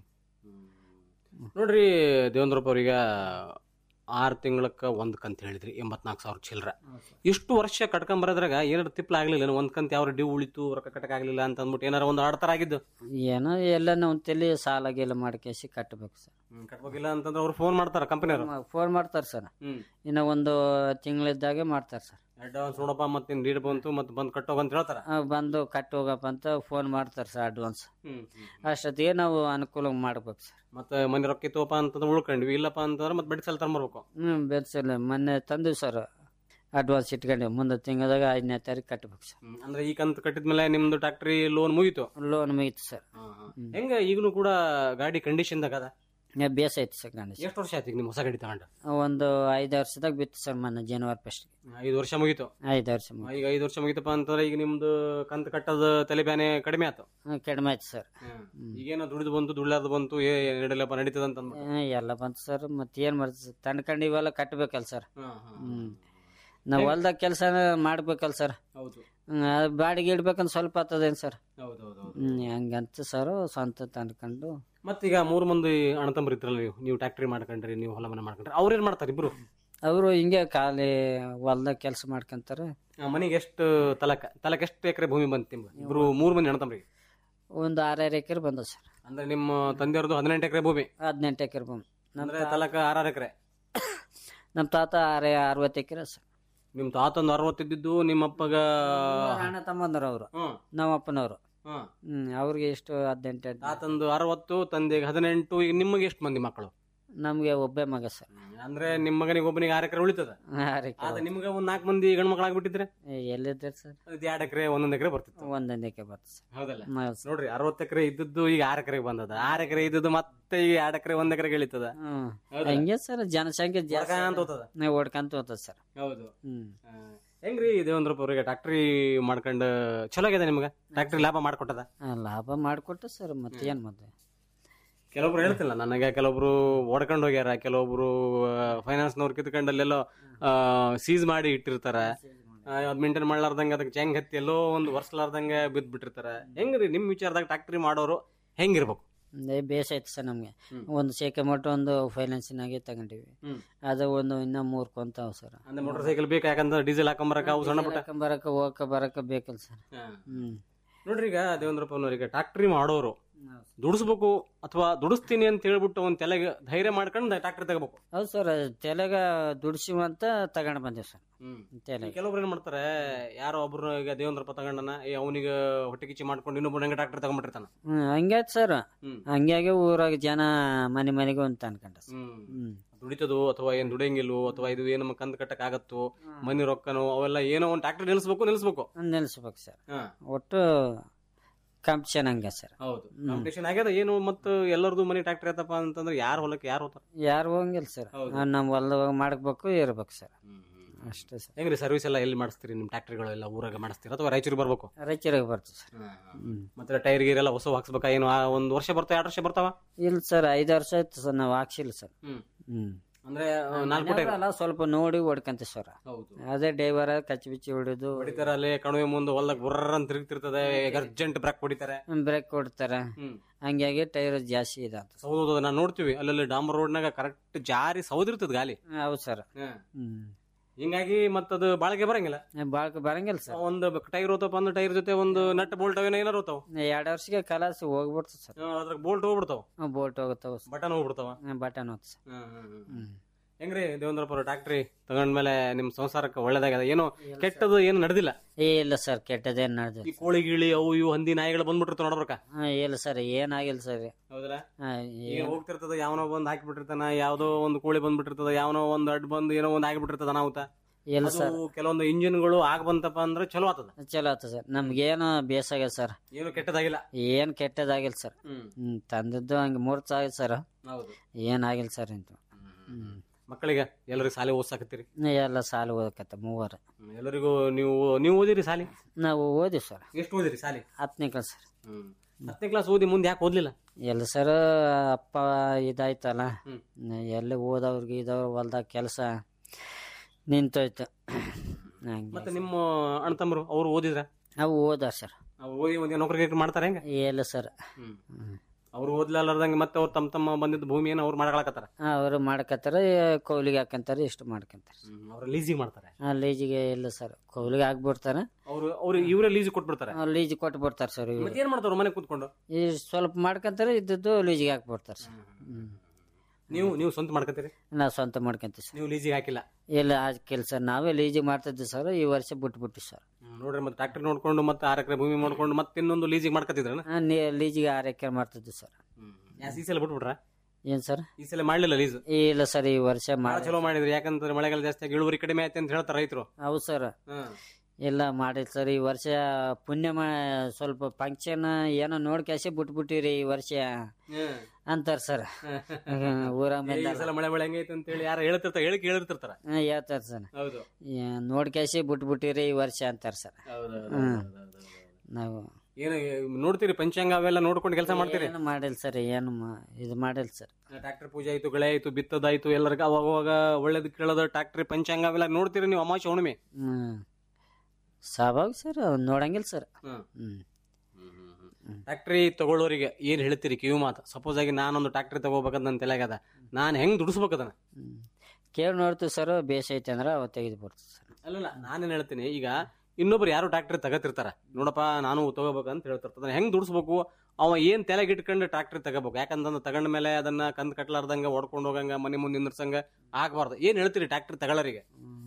ನೋಡ್ರಿ ದೇವೇಂದ್ರಪ್ಪ ಅವ್ರೀಗ ಆರು ತಿಂಗಳಕ್ಕ ಒಂದ್ ಕಂತ್ ಹೇಳಿದ್ರಿ ಎಂಬತ್ನಾಲ್ಕು ಸಾವಿರ ಚಿಲ್ಲರ ಇಷ್ಟು ವರ್ಷ ಕಟ್ಕೊಂಡ್ ಬರೋದ್ರಾಗ ಏನಾರು ತಿಪ್ಲ ಆಗ್ಲಿಲ್ಲ ಒಂದ್ ಕಂತ್ ಯಾವ ಡ್ಯೂ ಉಳಿತು ರೊಕ್ಕ ಕಟ್ಟಕ್ ಆಗ್ಲಿಲ್ಲ ಅಂತ ಅಂದ್ಬಿಟ್ಟು ಏನಾರ ಒಂದು ಆಡ್ತಾರ ಆಗಿದ್ದು ಏನೋ ಎಲ್ಲ ನಾವು ತಲೆ ಸಾಲ ಗೀಲ ಮಾಡ್ಕೇಸಿ ಕಟ್ಟಬೇಕು ಸರ್ ಕಟ್ಬೇಕಿಲ್ಲ ಅಂತಂದ್ರೆ ಅವ್ರು ಫೋನ್ ಮಾಡ್ತಾರ ಕಂಪನಿಯವರು ಫೋನ್ ಮಾಡ್ತಾರೆ ಸರ್ ಹ್ಮ್ ಇನ್ನು ಒಂದು ತಿಂಗಳಿದ್ದಾಗೆ ಮಾಡ್ತಾರೆ ಸರ್ ಅಡ್ವಾನ್ಸ್ ನೋಡಪ್ಪ ಮತ್ತೆ ಡೀಡ್ ಬಂತು ಮತ್ತೆ ಬಂದು ಕಟ್ಟೋಗ ಅಂತ ಹೇಳ್ತಾರ ಆ, ಬಂದು ಕಟ್ಟಿ ಹೋಗಪ್ಪ ಅಂತ ಫೋನ್ ಮಾಡ್ತಾರೆ ಸರ್ ಅಡ್ವಾನ್ಸ್ ಹ್ಮ್ ಅಷ್ಟೊತ್ತಿಗೆ ನಾವು ಅನುಕೂಲ ಮಾಡ್ಬೇಕು ಸರ್ ಮತ್ತೆ ಮನೆ ರೊಕ್ಕ ಇತ್ತುವಪ್ಪ ಅಂತಂದ್ರೆ ಉಳ್ಕೊಂಡ್ವಿ ಇಲ್ಲಪ್ಪ ಅಂತಂದ್ರೆ ಮತ್ತೆ ಬಡ್ಡಿ ಸಾಲ ತಗೊಂಬರ್ಬೇಕು ಹ್ಞೂ ಬೆನ್ಸಲ್ಲ ಮೊನ್ನೆ ತಂದು ಸರ್ ಅಡ್ವಾನ್ಸ್ ಇಟ್ಕೊಂಡು ಮುಂದೆ ತಿಂಗಳದಾಗ ಐದನೇ ತಾರೀಕು ಕಟ್ಬೇಕು ಸರ್ ಹ್ಮ್. ಅಂದ್ರೆ ಈ ಕಂತು ಕಟ್ಟಿದ್ಮೇಲೆ ನಿಮ್ದು ಟ್ಯಾಕ್ಟ್ರಿ ಲೋನ್ ಮುಗೀತು ಲೋನ್ ಮುಗೀತು ಸರ್ ಹೆಂಗ ಈಗಲೂ ಕೂಡ ಗಾಡಿ ಕಂಡೀಷನ್ ದಾಗ ಬೇಸ ಐತೆ ಸರ್ ಗಣೇಶ ಎಷ್ಟು ವರ್ಷ ಆಯ್ತು ಈಗ ನಿಮ್ಮ ಹೊಸ ಗಾಡಿ ತಗೊಂಡು ಒಂದು ಐದು ವರ್ಷದಾಗ ಬಿತ್ತು ಸರ್ ಮೊನ್ನೆ ಜನವರಿ ಫಸ್ಟ್ ಐದು ವರ್ಷ ಮುಗೀತು ಐದು ವರ್ಷ ಮುಗೀತು. ಈಗ ಐದು ವರ್ಷ ಮುಗಿತಪ್ಪ ಅಂತಂದ್ರೆ ಈಗ ನಿಮ್ದು ಕಂತು ಕಟ್ಟದ ತಲೆ ಬ್ಯಾನೆ ಕಡಿಮೆ ಆಯ್ತು ಹ್ಮ್, ಕಡಿಮೆ ಆಯ್ತು ಸರ್ ಈಗೇನೋ ದುಡಿದು ಬಂತು ದುಡ್ಲಾರ್ದು ಬಂತು ಏ ನಡಿಲಪ್ಪ ನಡೀತದ ಅಂತ ಅಂದ್ಬಿಟ್ಟು. ಹ್ಮ್, ಎಲ್ಲ ಬಂತು ಸರ್ ಮತ್ತೆ ಏನು ಮಾಡ್ತೀವಿ ಸರ್ ತಂಡ್ಕೊಂಡು ಇವೆಲ್ಲ ಕಟ್ಬೇಕಲ್ಲ ಸರ್ ಹಾ, ಹಾ. ಹ್ಞೂ ನಾವು ಹೊಲ್ದಾಗ ಕೆಲಸ ಮಾಡ್ಬೇಕಲ್ಲ ಸರ್ ಹೌದು ಹ್ಮ್, ಅದು ಬಾಡಿಗೆ ಇಡ್ಬೇಕಂತ ಸ್ವಲ್ಪ ಆಗ್ತದೇನು ಸರ್ ಹೌದು ಹೌದು ಹೌದು ಹ್ಞೂ ಹಂಗಂತ ಸರ್ ಸ್ವಂತ ತಂದ್ಕೊಂಡು ಮತ್ತೀಗ ಮೂರು ಮಂದಿ ಅಣ್ಣ ತಮ್ಮರು ಇದ್ರಲ್ಲ ನೀವು ನೀವು ಟ್ಯಾಕ್ಟ್ರಿ ಮಾಡ್ಕೊಂಡ್ರಿ ನೀವು ಹೊಲ ಮನೆ ಮಾಡ್ಕೊಂಡ್ರಿ ಅವ್ರೇನ್ ಮಾಡ್ತಾರೆ ಇಬ್ರು ಅವರು ಹಿಂಗೆ ಖಾಲಿ ಹೊಲ್ದಾಗ ಕೆಲಸ ಮಾಡ್ಕೊಂತಾರೆ ಆ, ಮನೆಗೆ ಎಷ್ಟು ತಲಕ ತಲಕ ಎಷ್ಟು ಎಕರೆ ಭೂಮಿ ಬಂತು ನಿಮ್ಗೆ ಇಬ್ರು ಮೂರು ಮಂದಿ ಅಣ್ಣ ತಮ್ಮರಿಗೆ ಒಂದು ಆರಾರು ಎಕರೆ ಬಂದ ಸರ್ ಅಂದ್ರೆ ನಿಮ್ಮ ತಂದೆಯವ್ರದ್ದು ಹದಿನೆಂಟು ಎಕರೆ ಭೂಮಿ ಹದಿನೆಂಟು ಎಕರೆ ಬಂದು ನಮ್ಮ ಅಂದ್ರೆ ತಲಕ ಆರಾರು ಎಕರೆ ನಮ್ಮ ತಾತ ಆರೇ ಅರವತ್ತು ಎಕರೆ ಸರ್ ನಿಮ್ ತಾತಂದು ಅರವತ್ತಿದ್ದು ನಿಮ್ಮ ಅಪ್ಪಗ ಅಣ್ಣ ತಮ್ಮಂದರು ಅವರು ಹ್ಮ್ ನಮ್ಮ ಅಪ್ಪನವರು ಹ್ಮ್ ಹ್ಮ್ ಅವ್ರಿಗೆ ಎಷ್ಟು ಹದಿನೆಂಟು ತಾತಂದು ಅರವತ್ತು ತಂದೆಗೆ ಹದಿನೆಂಟು ಈಗ ನಿಮಗೆ ಎಷ್ಟು ಮಂದಿ ಮಕ್ಕಳು ನಮಗೆ ಒಬ್ಬೇ ಮಗ ಸರ್ ಅಂದ್ರೆ ನಿಮ್ಮ ಮಗನಿಗೆ ಒಬ್ಬನಿಗೆ ಆರು ಎಕರೆ ಉಳಿತದ ಆರು ಎಕರೆ ಆದ್ರೆ ನಿಮ್ಗೆ ಒಂದ್ ನಾಲ್ಕು ಮಂದಿ ಗಂಡು ಮಕ್ಕಳು ಆಗ್ಬಿಟ್ಟಿದ್ರೆ ಎಲ್ಲಿದ್ದಾರೆ ಸರ್ ಅದು ಎರಡು ಎಕರೆ ಒಂದೊಂದು ಎಕರೆ ಬರ್ತಿತ್ತು ಒಂದೊಂದು ಎಕರೆ ಬರ್ತದೆ ಸರ್ ಹೌದಲ್ಲ ಹೌದು ಸರ್. ನೋಡ್ರಿ ಅರವತ್ತು ಎಕರೆ ಇದ್ದದ್ದು ಈಗ ಆರು ಎಕರೆಗೆ ಬಂದದ ಆರು ಎಕರೆ ಇದ್ದದ್ದು ಮತ್ತೆ ಈಗ ಎರಡು ಎಕರೆ ಒಂದ್ ಎಕರೆ ಇಳಿತದ ಹ್ಮ್ ಹೌದಲ್ಲ? ಹಂಗೆ ಸರ್ ಜನಸಂಖ್ಯೆ ಜಾಸ್ತಿ ಅಂತ ಹೋಗ್ತದ ನಾವು ಓಡ್ಕಂತ ಹೋಗ್ತದೆ ಸರ್ ಹೌದು ಹ್ಮ್ ಆ, ಹೆಂಗ್ರಿ ದೇವೇಂದ್ರಪ್ಪ ಅವ್ರಿಗೆ ಟ್ಯಾಕ್ಟ್ರಿ ಮಾಡ್ಕೊಂಡು ಚಲೋ ಆಗಿದೆ ನಿಮ್ಗೆ ಟ್ಯಾಕ್ಟ್ರಿ ಲಾಭ ಮಾಡ್ಕೊಟ್ಟದ ಆ, ಲಾಭ ಮಾಡಿಕೊಟ್ಟು ಸರ್ ಮತ್ತೆ ಏನು ಮತ್ತೆ ಕೆಲವೊಬ್ರು ಹೇಳ್ತಿಲ್ಲ ನನಗೆ ಕೆಲವೊಬ್ರು ಓಡ್ಕೊಂಡು ಹೋಗ್ಯಾರ ಕೆಲವೊಬ್ರು ಫೈನಾನ್ಸ್ನವ್ರು ಕಿತ್ಕೊಂಡು ಅಲ್ಲೆಲ್ಲೋ ಸೀಸ್ ಮಾಡಿ ಇಟ್ಟಿರ್ತಾರ ಅದ್ ಮೇಂಟೈನ್ ಮಾಡ್ಲಾರ್ದಂಗ ಅದಕ್ಕೆ ಚೆಂಗ್ ಹತ್ತಿ ಎಲ್ಲೋ ಒಂದು ವರ್ಷಲಾರ್ದಂಗ ಬಿದ್ದು ಬಿಟ್ಟಿರ್ತಾರ ಹೆಂಗ್ರಿ ನಿಮ್ ವಿಚಾರದಾಗ ಟ್ಯಾಕ್ಟ್ರಿ ಮಾಡೋರು ಹೆಂಗಿರ್ಬೇಕು ಅದೇ ಬೇಸ್ ಐತೆ ಸರ್ ನಮಗೆ ಒಂದು ಶೇಕೆ ಮಟ್ಟ ಒಂದು ಫೈನಾನ್ಸಿನಾಗೆ ತಗೊಂಡಿವಿ ಹ್ಮ್. ಅದು ಒಂದು ಇನ್ನೂ ಮೂರು ಕೊಂತಾವ ಸರ್ ಅಂದ್ರೆ ಮೋಟರ್ ಸೈಕಲ್ ಬೇಕು ಯಾಕಂದ್ರೆ ಡೀಸೆಲ್ ಹಾಕೊಂಬರಕ ಅವು ಸಣ್ಣ ಪುಟ್ಟ ಬರಕ ಹೋಗಕ ಬರಕ ಬೇಕಲ್ಲ ಸರ್ ಹ್ಮ್ ನೋಡ್ರಿ ಈಗ ದೇವೇಂದ್ರಪ್ಪನವ್ರಿಗೆ ಟ್ಯಾಕ್ಟ್ರಿ ಮಾಡೋರು ದುಡಿಸ್ಬೇಕು ಅಥವಾ ದುಡಿಸ್ತೀನಿ ಅಂತ ಹೇಳ್ಬಿಟ್ಟು ಒಂದ್ ತಲೆಗೆ ಧೈರ್ಯ ಮಾಡ್ಕೊಂಡು ಟ್ಯಾಕ್ಟ್ರಿ ತಗೋಬೇಕು ಹೌದು ಸರ್ ತೆಲಗ ದುಡ್ಸಿವ ಅಂತ ತಗೊಂಡ್ ಬಂದೇವ್ ಸರ್ ತೆಲಗ ಕೆಲವೊಬ್ರು ಏನ್ ಮಾಡ್ತಾರೆ ಯಾರೋ ಒಬ್ರು ಈಗ ದೇವೇಂದ್ರಪ್ಪ ತಗೊಂಡನ ಏ ಅವನಿಗೆ ಹೊಟ್ಟೆ ಕಿಚ್ಚಿ ಮಾಡ್ಕೊಂಡು ಇನ್ನೊಬ್ಬ ಹೆಂಗ ಟ್ಯಾಕ್ಟರ್ ತಗೊಂಡ್ಬಿಟ್ಟಿರ್ತಾನ ಹ್ಮ್ ಹಂಗಾಯ್ತು ಸರ್ ಹ್ಮ್. ಹಂಗಾಗಿ ಊರಾಗ ಜನ ಮನೆ ಮನೆಗೆ ಅಂತ ಅನ್ಕೊಂಡ ಸರ್ ಹ್ಮ್ ಹ್ಮ್ ದುಡಿತದೋ ಅಥವಾ ಏನ್ ದುಡಿಯಂಗಿಲ್ವೋ ಅಥವಾ ಇದು ಏನು ಕಂದ್ ಕಟ್ಟಕ್ ಆಗತ್ತೋ ಮನಿ ರೊಕ್ಕನೋ ಅವೆಲ್ಲ ಏನೋ ಒಂದ್ ಟ್ಯಾಕ್ಟರ್ ನಿಲ್ಸ್ಬೇಕು ನಿಲ್ಸ್ಬೇಕು ನಿಲ್ಸ್ಬೇಕು ಸರ್ ಹಾ ಒಟ್ಟು ಕಾಂಪಿಟೇಷನ್ ಹಂಗೆ ಸರ್ ಹೌದು ಕಾಂಪಿಟೇಷನ್ ಆಗ್ಯದ ಏನು ಮತ್ತು ಎಲ್ಲರದು ಮನಿ ಟ್ಯಾಕ್ಟರ್ ಐತಪ್ಪ ಅಂತಂದ್ರೆ ಯಾರ ಹೊಲಕ್ಕೆ ಯಾರು ಹೋಗ್ತಾರ ಯಾರು ಹೋಗಂಗಿಲ್ಲ ಸರ್ ನಮ್ಮ ಹೊಲ್ದಾಗ ಮಾಡ್ಬೇಕು ಇರ್ಬೇಕು ಸರ್ ಅಷ್ಟೇ ಸರ್ ಹೆಂಗ್ರಿ ಸರ್ವಿಸ್ ಎಲ್ಲ ಎಲ್ಲಿ ಮಾಡಿಸ್ತೀರಿ ನಿಮ್ ಟ್ಯಾಕ್ಟ್ರಿಗಳು ಎಲ್ಲ ಊರಾಗ ಮಾಡಿಸ್ತೀರಾ ಅಥವಾ ರಾಯಚೂರಿಗೆ ಬರ್ಬೇಕು ರಾಯಚೂರಿಗೆ ಬರ್ತೀವಿ ಸರ್ ಹ್ಮ್ ಮತ್ತೆ ಟೈರ್ ಗೀರ್ ಎಲ್ಲ ಹೊಸ ಹಾಕ್ಸ್ಬೇಕಾ ಏನು ಆ ಒಂದ್ ವರ್ಷ ಬರ್ತಾವ ಎರಡು ವರ್ಷ ಬರ್ತಾವ ಇಲ್ಲ ಸರ್ ಐದು ವರ್ಷ ಆಯ್ತು ಸರ್ ನಾವು ಹಾಕ್ಸಿಲ್ಲ ಸರ್ ಹ್ಮ್ ಹ್ಮ್ ಅಂದ್ರೆ ಆ, ನಾಲ್ಕು ಟೈರ್ ಅಲ್ಲ ಸ್ವಲ್ಪ ನೋಡಿ ಹೊಡ್ಕಂತೀವಿ ಸರ್ ಹೌದು ಅದೇ ಡೈವರ್ ಕಚ್ಚಿ ಬಿಚ್ಚಿ ಹೊಡಿದು ಹೊಡಿತಾರ ಅಲ್ಲಿ ಕಣವೆ ಮುಂದೆ ಹೊಲ್ದಾಗ ಬುರ್ರ ಅಂತ ತಿರುಗ್ತಿರ್ತದೆ ಅರ್ಜೆಂಟ್ ಬ್ರೇಕ್ ಹೊಡಿತಾರೆ ಬ್ರೇಕ್ ಕೊಡ್ತಾರೆ ಹ್ಮ್ ಹಂಗಾಗಿ ಟೈರ್ ಜಾಸ್ತಿ ಇದಂತ ಸೌದು ನಾವು ನೋಡ್ತೀವಿ ಅಲ್ಲಲ್ಲಿ ಡಾಂಬರ್ ರೋಡ್ನಾಗ ಕರೆಕ್ಟ್ ಜಾರಿ ಸೌದಿರ್ತದ ಗಾಲಿ ಹೌದು ಸರ್ ಹ್ಮ್ ಹಿಂಗಾಗಿ ಮತ್ತದು ಬಾಳಿಗೆ ಬರಂಗಿಲ್ಲ ಬಾಳ್ ಬರಂಗಿಲ್ಲ ಸರ್ ಒಂದು ಟೈರ್ ಹೋತಪ್ಪ ಅಂದ್ರೆ ಟೈರ್ ಜೊತೆ ಒಂದು ನಟ್ ಬೋಲ್ಟ್ ಅವೇನೋ ಏನಾರು ಹೋತಾವ ಎರಡು ವರ್ಷಕ್ಕೆ ಕಲಾಸಿ ಹೋಗ್ಬಿಡ್ತು ಸರ್ ಅದ್ರಾಗ ಬೋಲ್ಟ್ ಹೋಗ್ಬಿಡ್ತಾವ ಬೋಟ್ ಹೋಗುತ್ತಾವ ಬಟನ್ ಹೋಗ್ಬಿಡ್ತಾವ ಬಟನ್ ಹೋಗ್ತು ಸರ್ ಹ್ಮ್ ಹೆಂಗ್ರಿ ದೇವೇಂದ್ರಪ್ಪ ಟ್ಯಾಕ್ಟ್ರಿ ತಗೊಂಡ್ಮೇಲೆ ನಿಮ್ ಸಂಸಾರಕ್ಕೆ ಒಳ್ಳೇದಾಗ್ಯದ ಏನು ಕೆಟ್ಟದು ಏನು ನಡೆದಿಲ್ಲ ಏ ಇಲ್ಲ ಸರ್ ಕೆಟ್ಟದೇನ್ ಈ ನಡೆದಿಲ್ಲ ಕೋಳಿ ಗಿಳಿ ಅವು ಇವು ಹಂದಿ ನಾಯಿಗಳು ಬಂದ್ಬಿಟ್ಟಿರ್ತಾವ ನೋಡ್ಬೇಕ ಹಾ ಇಲ್ಲ ಸರ್ ಏನಾಗಿಲ್ಲ ಸರ್ ಹೌದಲ್ಲ ಹಾ, ಈಗ ಏನ್- ಹೋಗ್ತಿರ್ತದ ಯಾವನೋ ಬಂದ್ ಹಾಕಿಬಿಟ್ಟಿರ್ತಾನ ಯಾವ್ದೋ ಒಂದು ಕೋಳಿ ಬಂದ್ಬಿಟ್ಟಿರ್ತದ ಯಾವನೋ ಒಂದು ಅಡ್ ಬಂದು ಏನೋ ಒಂದ್ ಆಗಿಬಿಟ್ಟಿರ್ತದ ಅನಾಹುತ ಇಲ್ಲ ಅದು ಸರ್ ಕೆಲವೊಂದು ಇಂಜಿನ್ಗಳು ಆಗ ಬಂತಪ್ಪ ಅಂದ್ರೆ ಚಲೋ ಆತದ ಚಲೋ ಆಯ್ತು ಸರ್ ನಮ್ಗೇನು ಬೇಸಾಗ್ಯದ ಸರ್ ಏನು ಕೆಟ್ಟದಾಗಿಲ್ಲ ಏನ್ ಕೆಟ್ಟದಾಗಿಲ್ಲ ಸರ್ ಹ್ಮ್ ಹ್ಮ್ ತಂದದ್ದು ಹಂಗೆ ಮೂರ್ತ ಆಗಿಲ್ಲ ಸರ್ ಹೌದು ಏನಾಗಿಲ್ಲ ಸರ್ ಇಂತ ಹ್ಮ್ ಮಕ್ಕಳಿಗೆ ಎಲ್ಲರಿಗೂ ಶಾಲೆ ಓದ್ಸಾಕತ್ತೀರಿ ಎಲ್ಲ ಸಾಲ ಓದಕತ್ತ ಮೂವರು ಹ್ಮ್. ಎಲ್ಲರಿಗೂ ನೀವು ನೀವು ಓದಿರಿ ಶಾಲೆ ನಾವು ಓದಿ ಸರ್ ಎಷ್ಟು ಓದಿರಿ ಶಾಲೆ ಹತ್ತನೇ ಕ್ಲಾಸ್ ಸರ್ ಹ್ಮ್ ಹತ್ತನೇ ಕ್ಲಾಸ್ ಓದಿ ಮುಂದೆ ಯಾಕೆ ಓದ್ಲಿಲ್ಲ ಎಲ್ಲ ಸರ್ ಅಪ್ಪ ಇದಾಯ್ತಲ್ಲ ಹ್ಮ್. ಎಲ್ಲಿ ಓದವ್ರಿಗೆ ಇದವ್ರು ಹೊಲ್ದಾಗ ಕೆಲಸ ನಿಂತೋಯ್ತು ಹಂಗೆ ಮತ್ತೆ ನಿಮ್ಮ ಅಣ್ಣ ತಮ್ಮರು ಅವ್ರು ಓದಿದ್ರ ಅವು ಓದ ಸರ್ ಅವ್ರು ಓದಿ ಒಂದು ನೌಕರಿ ಗಿಕ್ರಿ ಮಾಡ್ತಾರೆ ಹೆಂಗ ಎಲ್ಲ ಸರ್ ಅವ್ರು ಓದ್ಲಾರ್ದಂಗೆ ಮತ್ತೆ ಅವ್ರು ತಮ್ಮ ತಮ್ಮ ಬಂದಿದ್ದ ಭೂಮಿಯನ್ನು ಅವ್ರು ಮಾಡ್ಕೊಳಕತ್ತಾರ ಅವರು ಮಾಡ್ಕತ್ತಾರ ಕೌಲಿಗೆ ಹಾಕಂತಾರೆ ಇಷ್ಟು ಮಾಡ್ಕೊಂತಾರೆ ಅವ್ರು ಲೀಸಿಗೆ ಮಾಡ್ತಾರೆ ಆ ಲೀಜಿಗೆ ಇಲ್ಲ ಸರ್ ಕೌಲಿಗೆ ಹಾಕ್ಬಿಡ್ತಾರ ಅವ್ರು ಅವ್ರು ಇವರೇ ಲೀಸಿಗೆ ಕೊಟ್ಬಿಡ್ತಾರೆ ಲೀಜ್ ಕೊಟ್ಟು ಬಿಡ್ತಾರೆ ಸರ್ ಇವ್ರು ಮತ್ತೆ ಏನ್ ಮಾಡ್ತಾರ ಮನೆ ಕೂತ್ಕೊಂಡು ಈ ಸ್ವಲ್ಪ ಮಾಡ್ಕೊಂತಾರೆ ಇದ್ದದ್ದು ಲೀಜಿಗೆ ಹಾಕ್ಬಿಡ್ತಾರೆ ಸರ್ ಹ್ಮ್ ನೀವು ನೀವು ಸ್ವಂತ ಮಾಡ್ಕೊತೀರಿ ನಾವು ಸ್ವಂತ ಮಾಡ್ಕೊಂತೀವಿ ಸರ್ ನೀವು ಲೀಸಿಗೆ ಹಾಕಿಲ್ಲ ಇಲ್ಲ ಆ ಕೆಲಸ ನಾವೇ ಲೀಜಿಗೆ ಮಾಡ್ತಿದ್ವಿ ಸರ್ ಈ ವರ್ಷ ಬಿಟ್ಬಿಟ್ಟು ಸರ್ ನೋಡ್ರಿ ಮತ್ತೆ ಟ್ರಾಕ್ಟರ್ ನೋಡ್ಕೊಂಡು ಮತ್ತೆ ಆರು ಎಕರೆ ಭೂಮಿ ಮಾಡ್ಕೊಂಡು ಮತ್ತೆ ಇನ್ನೊಂದು ಲೀಸಿಗೆ ಮಾಡ್ಕೊತಿದ್ರನ ಆ, ನೀ- ಲೀಜಿಗೆ ಆರು ಎಕರೆ ಮಾಡ್ತಿದ್ವಿ ಸರ್ ಈ ಸಲ ಬಿಟ್ಬಿಟ್ರ ಏನ್ ಸರ್ ಈ ಸಲ ಮಾಡ್ಲಿಲ್ಲ ಲೀಸ್ ಇಲ್ಲ ಸರ್ ಈ ವರ್ಷ ಬಹಳ ಮಾಡಿ ಚಲೋ ಮಾಡಿದ್ರಿ ಯಾಕಂದ್ರೆ ಮಳೆಗಾಲ ಜಾಸ್ತಿ ಆಗಿ ಇಳುವರಿ ಕಡಿಮೆ ಆಯ್ತು ಅಂತ ಹೇಳ್ತಾರೆ ರೈತರು ಹೌದು ಸರ್ ಇಲ್ಲ ಮಾಡಿಲ್ಲ ಸರ್ ಈ ವರ್ಷ ಪುಣ್ಯ ಮಾ ಸ್ವಲ್ಪ ಫಂಕ್ಷನ್ ಏನೋ ನೋಡ್ಕ್ಯಾಸಿ ಬಿಟ್ಬಿಟ್ಟಿರಿ ಈ ವರ್ಷ ಅಂತಾರ ಸರ್ ಊರ ಈ ಮೇಲೆ ಸಲ ಮಳೆ ಮಳೆ ಹೆಂಗೈತೆ ಅಂತ ಹೇಳಿ ಯಾರು ಹೇಳ್ತಿರ್ತಾರೆ ಹೇಳಿಕೆ ಹೇಳಿರ್ತಿರ್ತಾರ ಹೇಳ್ತಾರ ಸರ್ ಹೌದು ನೋಡ್ಕ್ಯಾಸಿ ಬಿಟ್ಬಿಟ್ಟಿರಿ ಈ ವರ್ಷ ಅಂತಾರ ಸರ್ ಹ್ಮ್ ನಾವು ಏನು ನೋಡ್ತೀರಿ ಪಂಚಾಂಗ ಅವೆಲ್ಲ ನೋಡ್ಕೊಂಡು ಕೆಲಸ ಮಾಡ್ತೀರಿ ಏನು ಮಾಡಿಲ್ಲ ಸರ್ ಏನು ಮಾ- ಇದು ಮಾಡಿಲ್ಲ ಸರ್ ಟ್ರಾಕ್ಟರ್ ಪೂಜೆ ಆಯ್ತು ಗಳೆ ಆಯ್ತು ಬಿತ್ತದಾಯ್ತು ಎಲ್ಲರಿಗೂ ಅವಾಗ ಅವಾಗ ಒಳ್ಳೇದು ಕೇಳೋದು ಟ್ರಾಕ್ಟರ್ ಪಂಚಾಂಗ ಅವೆಲ್ಲ ನೋಡ್ತೀರಿ ನೀವು ಅಮಾವಾಸ್ಯ ಹುಣ್ಣಿಮೆ ಹ್ಮ್ ಸ್ವಾಭಾವಿಕ ಸರ್ ನೋಡಂಗಿಲ್ಲ ಸರ್ ಹ್ಮ್. ಹ್ಮ್ ಟ್ಯಾಕ್ಟ್ರಿ ತಗೊಳ್ಳೋರಿಗೆ ಏನ್ ಹೇಳ್ತೀರಿ ಕಿವಿ ಮಾತು ಸಪೋಸ್ ಆಗಿ ನಾನೊಂದು ಟ್ಯಾಕ್ಟ್ರಿ ತಗೋಬೇಕಂತ ನನ್ನ ತಲೆಗದ ನಾನು ಹೆಂಗ್ ದುಡಿಸ್ಬೇಕು ಅದನ್ನ ಹ್ಮ್ ಕೇಳಿ ನೋಡ್ತೀವಿ ಸರ್ ಬೇಸ್ ಐತೆ ಅಂದ್ರೆ ಅವ ತೆಗೆದು ಬಿಡ್ತೀವಿ ಸರ್ ಅಲ್ಲಲ್ಲ ನಾನೇನ್ ಹೇಳ್ತೀನಿ ಈಗ ಇನ್ನೊಬ್ರು ಯಾರು ಟ್ಯಾಕ್ಟ್ರಿ ತಗತಿರ್ತಾರ ನೋಡಪ್ಪ ನಾನು ತಗೋಬೇಕಂತ ಹೇಳ್ತಿರ್ತಾನೆ ಹೆಂಗ್ ದುಡಿಸ್ಬೇಕು ಅವ ಏನ್ ತಲೆಗೆ ಇಟ್ಕೊಂಡು ಟ್ಯಾಕ್ಟ್ರಿ ತಗೋಬೇಕು ಯಾಕಂತಂದ್ರೆ ತಗೊಂಡ ಮೇಲೆ ಅದನ್ನ ಕಂದ್ ಕಟ್ಲಾರ್ದಂಗ ಓಡ್ಕೊಂಡು ಹೋಗಂಗ ಮನೆ ಮುಂದೆ ನಿಂದ್ರಸಂಗ ಆಗ್ಬಾರ್ದು ಏನ್ ಹೇಳ್ತೀರಿ ಟ್ಯಾಕ್ಟ್ರಿ ತಗೊಳ್ಳೋರಿಗೆ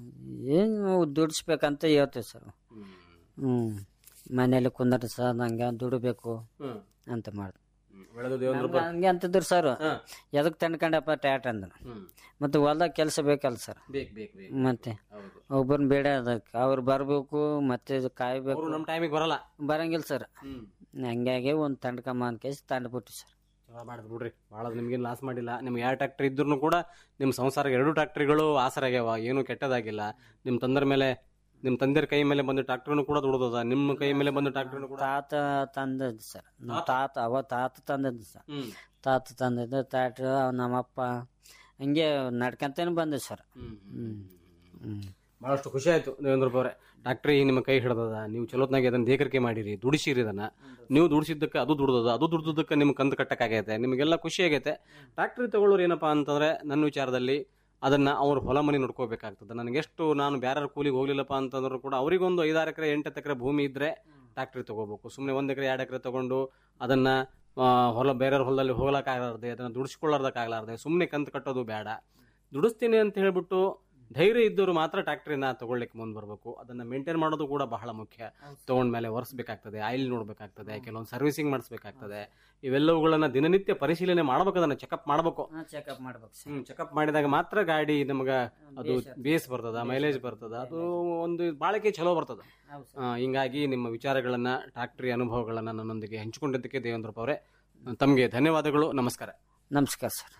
ಏನು ದುಡಿಸ್ಬೇಕಂತ ಹೇಳ್ತೀವಿ ಸರ್ ಹ್ಞೂ ಮನೇಲಿ ಕುಂದರ್ಸದಂಗೆ ದುಡಿಬೇಕು ಹ್ಮ್ ಅಂತ ಮಾಡಿ ಬೆಳೆದು ದೇವೇಂದ್ರ ಹಂಗೆ ಅಂತಿದ್ರು ಸರ್ ಹಾ. ಎದಕ್ ತಂದ್ಕೊಂಡಪ್ಪ ಟ್ಯಾಟ್ ಅಂದ್ರು ಹ್ಮ್ ಮತ್ತೆ ಹೊಲ್ದಾಗ ಕೆಲಸ ಬೇಕಲ್ಲ ಸರ್ ಬೇಕ್ ಬೇಕ್ ಬೇಕ್ ಮತ್ತೆ ಹೌದು ಒಬ್ಬರನ್ನ ಬೇಡ ಅದಕ್ಕೆ ಅವ್ರು ಬರಬೇಕು ಮತ್ತೆ ಇದು ಕಾಯ್ಬೇಕು ಅವರು ನಮ್ಮ ಟೈಮಿಗೆ ಬರಲ್ಲ ಬರಂಗಿಲ್ಲ ಸರ್ ಹ್ಮ್ ಹಂಗಾಗಿ ಒಂದು ತಂಡ್ಕಮ್ಮ ಅಂತ ಕೇಸಿ ತಂದ್ಬಿಟ್ಟು ಸರ್ ಚಲೋ ಮಾಡಿದ್ ಬಿಡ್ರಿ ಭಾಳ ನಿಮ್ಗೇನು ಲಾಸ್ ಮಾಡಿಲ್ಲ ನಿಮ್ಗೆ ಯಾವ ಟ್ರ್ಯಾಕ್ಟರ್ ಇದ್ರೂ ಕೂಡ ನಿಮ್ಮ ಸಂಸಾರಕ್ಕೆ ಎರಡು ಟ್ರ್ಯಾಕ್ಟ್ರಿಗಳು ಆಸರಾಗ್ಯಾವ ಏನೂ ಕೆಟ್ಟದಾಗಿಲ್ಲ ನಿಮ್ಮ ತಂದರ ಮೇಲೆ ನಿಮ್ಮ ತಂದೆಯ ಕೈ ಮೇಲೆ ಬಂದು ಟ್ರ್ಯಾಕ್ಟರ್ನು ಕೂಡ ದುಡ್ದದ ನಿಮ್ಮ ಕೈ ಮೇಲೆ ಬಂದು ಟ್ರ್ಯಾಕ್ಟರ್ನು ಕೂಡ ತಾತ ತಂದದ್ದು ಸರ್ ನಮ್ಮ ತಾತ ಅವ ತಾತ ತಂದದ್ದು ಸರ್ ಹ್ಮ್ ತಾತ ತಂದದ್ದು ತಾಟ್ರು ನಮ್ಮಪ್ಪ ಹಂಗೆ ನಡ್ಕಂತೇನೆ ಬಂದೆ ಸರ್ ಹ್ಮ್ ಹ್ಮ್ ಹ್ಮ್ ಭಾಳಷ್ಟು ಖುಷಿ ಆಯ್ತು ದೇವೇಂದ್ರ ಅವರೇ ಟ್ರ್ಯಾಕ್ಟ್ರಿ ನಿಮ್ಮ ಕೈ ಹಿಡ್ದದ ನೀವು ಚಲೋತ್ನಾಗೆ ಅದನ್ನ ದೇಕರಿಕೆ ಮಾಡಿರಿ ದುಡಿಸಿರಿ ಅದನ್ನ ನೀವು ದುಡಿಸಿದ್ದಕ್ಕೆ ಅದು ದುಡ್ದದ ಅದು ದುಡ್ದದಕ್ಕೆ ನಿಮ್ಗೆ ಕಂದು ಕಟ್ಟಕ್ಕಾಗೈತೆ ನಿಮಗೆಲ್ಲ ಖುಷಿ ಆಗೈತೆ ಟ್ರ್ಯಾಕ್ಟ್ರಿ ತಗೊಳ್ಳೋರು ಏನಪ್ಪಾ ಅಂತಂದ್ರೆ ನನ್ನ ವಿಚಾರದಲ್ಲಿ ಅದನ್ನ ಅವ್ರ ಹೊಲ ಮನೆ ನೋಡ್ಕೋಬೇಕಾಗ್ತದೆ ನನಗೆ ಎಷ್ಟು ನಾನು ಬೇರೆ ಕೂಲಿಗೆ ಹೋಗ್ಲಿಲ್ಲಪ್ಪ ಅಂತಂದ್ರು ಕೂಡ ಅವರಿಗೊಂದು ಐದಾರು ಎಕರೆ ಎಂಟು ಎಕರೆ ಭೂಮಿ ಇದ್ರೆ ಟ್ರ್ಯಾಕ್ಟ್ರಿ ತಗೋಬೇಕು ಸುಮ್ಮನೆ ಒಂದ್ ಎಕರೆ ಎರಡು ಎಕರೆ ತಗೊಂಡು ಅದನ್ನ ಆ, ಹೊಲ ಬೇರೆಯವ್ರ ಹೊಲದಲ್ಲಿ ಹೋಗ್ಲಕ್ಕಾಗಲಾರ್ದೆ ಅದನ್ನ ದುಡಿಸ್ಕೊಳ್ಳೋದಕ್ಕಾಗಲಾರ್ದೆ ಸುಮ್ಮನೆ ಕಂತು ಕಟ್ಟೋದು ಬೇಡ ದುಡಿಸ್ತೀನಿ ಅಂತ ಹೇಳ್ಬಿಟ್ಟು ಧೈರ್ಯ ಇದ್ದವರು ಮಾತ್ರ ಟ್ರ್ಯಾಕ್ಟ್ರಿನ ತಗೊಳ್ಳಿಕ್ಕೆ ಮುಂದೆ ಬರಬೇಕು ಅದನ್ನ ಮೇಂಟೈನ್ ಮಾಡೋದು ಕೂಡ ಬಹಳ ಮುಖ್ಯ ತಗೊಂಡ್ಮೇಲೆ ಒರೆಸ್ಬೇಕಾಗ್ತದೆ ಆಯಿಲ್ ನೋಡ್ಬೇಕಾಗ್ತದೆ ಕೆಲವೊಂದು ಸರ್ವಿಸಿಂಗ್ ಮಾಡಿಸ್ಬೇಕಾಗ್ತದೆ ಇವೆಲ್ಲವುಗಳನ್ನ ದಿನನಿತ್ಯ ಪರಿಶೀಲನೆ ಮಾಡ್ಬೇಕು ಅದನ್ನ ಚೆಕಪ್ ಮಾಡಬೇಕು ಚೆಕಪ್ ಮಾಡ್ಬೇಕು ಸರ್ ಹ್ಮ್ ಚೆಕಪ್ ಮಾಡಿದಾಗ ಮಾತ್ರ ಗಾಡಿ ನಮಗ ಅದು ಬೇಸ್ ಬರ್ತದ ಮೈಲೇಜ್ ಬರ್ತದ ಅದು ಒಂದು ಬಾಳಿಕೆ ಚಲೋ ಬರ್ತದ ಹೌದು ಆ, ಹಿಂಗಾಗಿ ನಿಮ್ಮ ವಿಚಾರಗಳನ್ನ ಟ್ರ್ಯಾಕ್ಟರಿ ಅನುಭವಗಳನ್ನ ನನ್ನೊಂದಿಗೆ ಹಂಚಿಕೊಂಡಿದ್ದಕ್ಕೆ ದೇವೇಂದ್ರಪ್ಪ ಅವರೇ ತಮಗೆ ಧನ್ಯವಾದಗಳು ನಮಸ್ಕಾರ ನಮಸ್ಕಾರ ಸರ್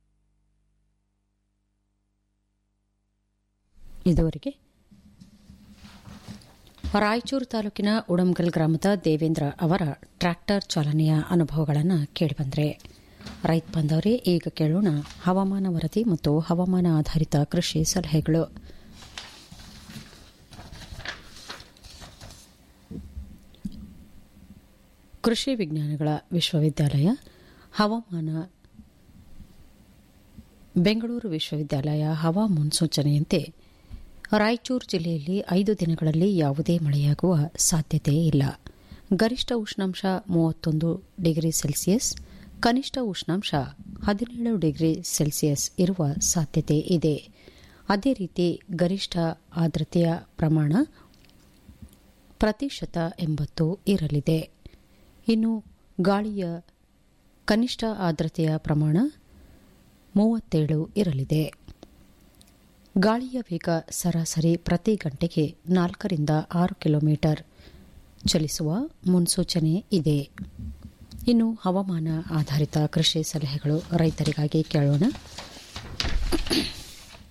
ಇದುವರೆಗೆ ರಾಯಚೂರು ತಾಲೂಕಿನ ಉಡಂಗಲ್ ಗ್ರಾಮದ ದೇವೇಂದ್ರ ಅವರ ಟ್ರ್ಯಾಕ್ಟರ್ ಚಾಲನೆಯ ಅನುಭವಗಳನ್ನು ಕೇಳಿಬಂದ್ರೆ ರೈತ ಬಾಂಧವರೇ ಈಗ ಕೇಳೋಣ ಹವಾಮಾನ ವರದಿ ಮತ್ತು ಹವಾಮಾನ ಆಧಾರಿತ ಕೃಷಿ ಸಲಹೆಗಳು ಕೃಷಿ ವಿಜ್ಞಾನಗಳ ವಿಶ್ವವಿದ್ಯಾಲಯ ಹವಾಮಾನ ಬೆಂಗಳೂರು ವಿಶ್ವವಿದ್ಯಾಲಯ ಹವಾ ಮುನ್ಸೂಚನೆಯಂತೆ ರಾಯಚೂರು ಜಿಲ್ಲೆಯಲ್ಲಿ ಐದು ದಿನಗಳಲ್ಲಿ ಯಾವುದೇ ಮಳೆಯಾಗುವ ಸಾಧ್ಯತೆ ಇಲ್ಲ ಗರಿಷ್ಠ ಉಷ್ಣಾಂಶ ಮೂವತ್ತೊಂದು ಡಿಗ್ರಿ ಸೆಲ್ಸಿಯಸ್ ಕನಿಷ್ಠ ಉಷ್ಣಾಂಶ ಹದಿನೇಳು ಡಿಗ್ರಿ ಸೆಲ್ಸಿಯಸ್ ಇರುವ ಸಾಧ್ಯತೆ ಇದೆ ಅದೇ ರೀತಿ ಗರಿಷ್ಠ ಆರ್ದ್ರತೆಯ ಪ್ರಮಾಣ ಪ್ರತಿಶತ ಎಂಬತ್ತು ಇರಲಿದೆ ಇನ್ನು ಗಾಳಿಯ ಕನಿಷ್ಠ ಆರ್ದ್ರತೆಯ ಪ್ರಮಾಣ ಮೂವತ್ತೇಳು ಇರಲಿದೆ ಗಾಳಿಯ ವೇಗ ಸರಾಸರಿ ಪ್ರತಿ ಗಂಟೆಗೆ ನಾಲ್ಕರಿಂದ ಆರು ಕಿಲೋಮೀಟರ್ ಚಲಿಸುವ ಮುನ್ಸೂಚನೆ ಇದೆ ಇನ್ನು ಹವಾಮಾನ ಆಧಾರಿತ ಕೃಷಿ ಸಲಹೆಗಳು ರೈತರಿಗಾಗಿ ಕೇಳೋಣ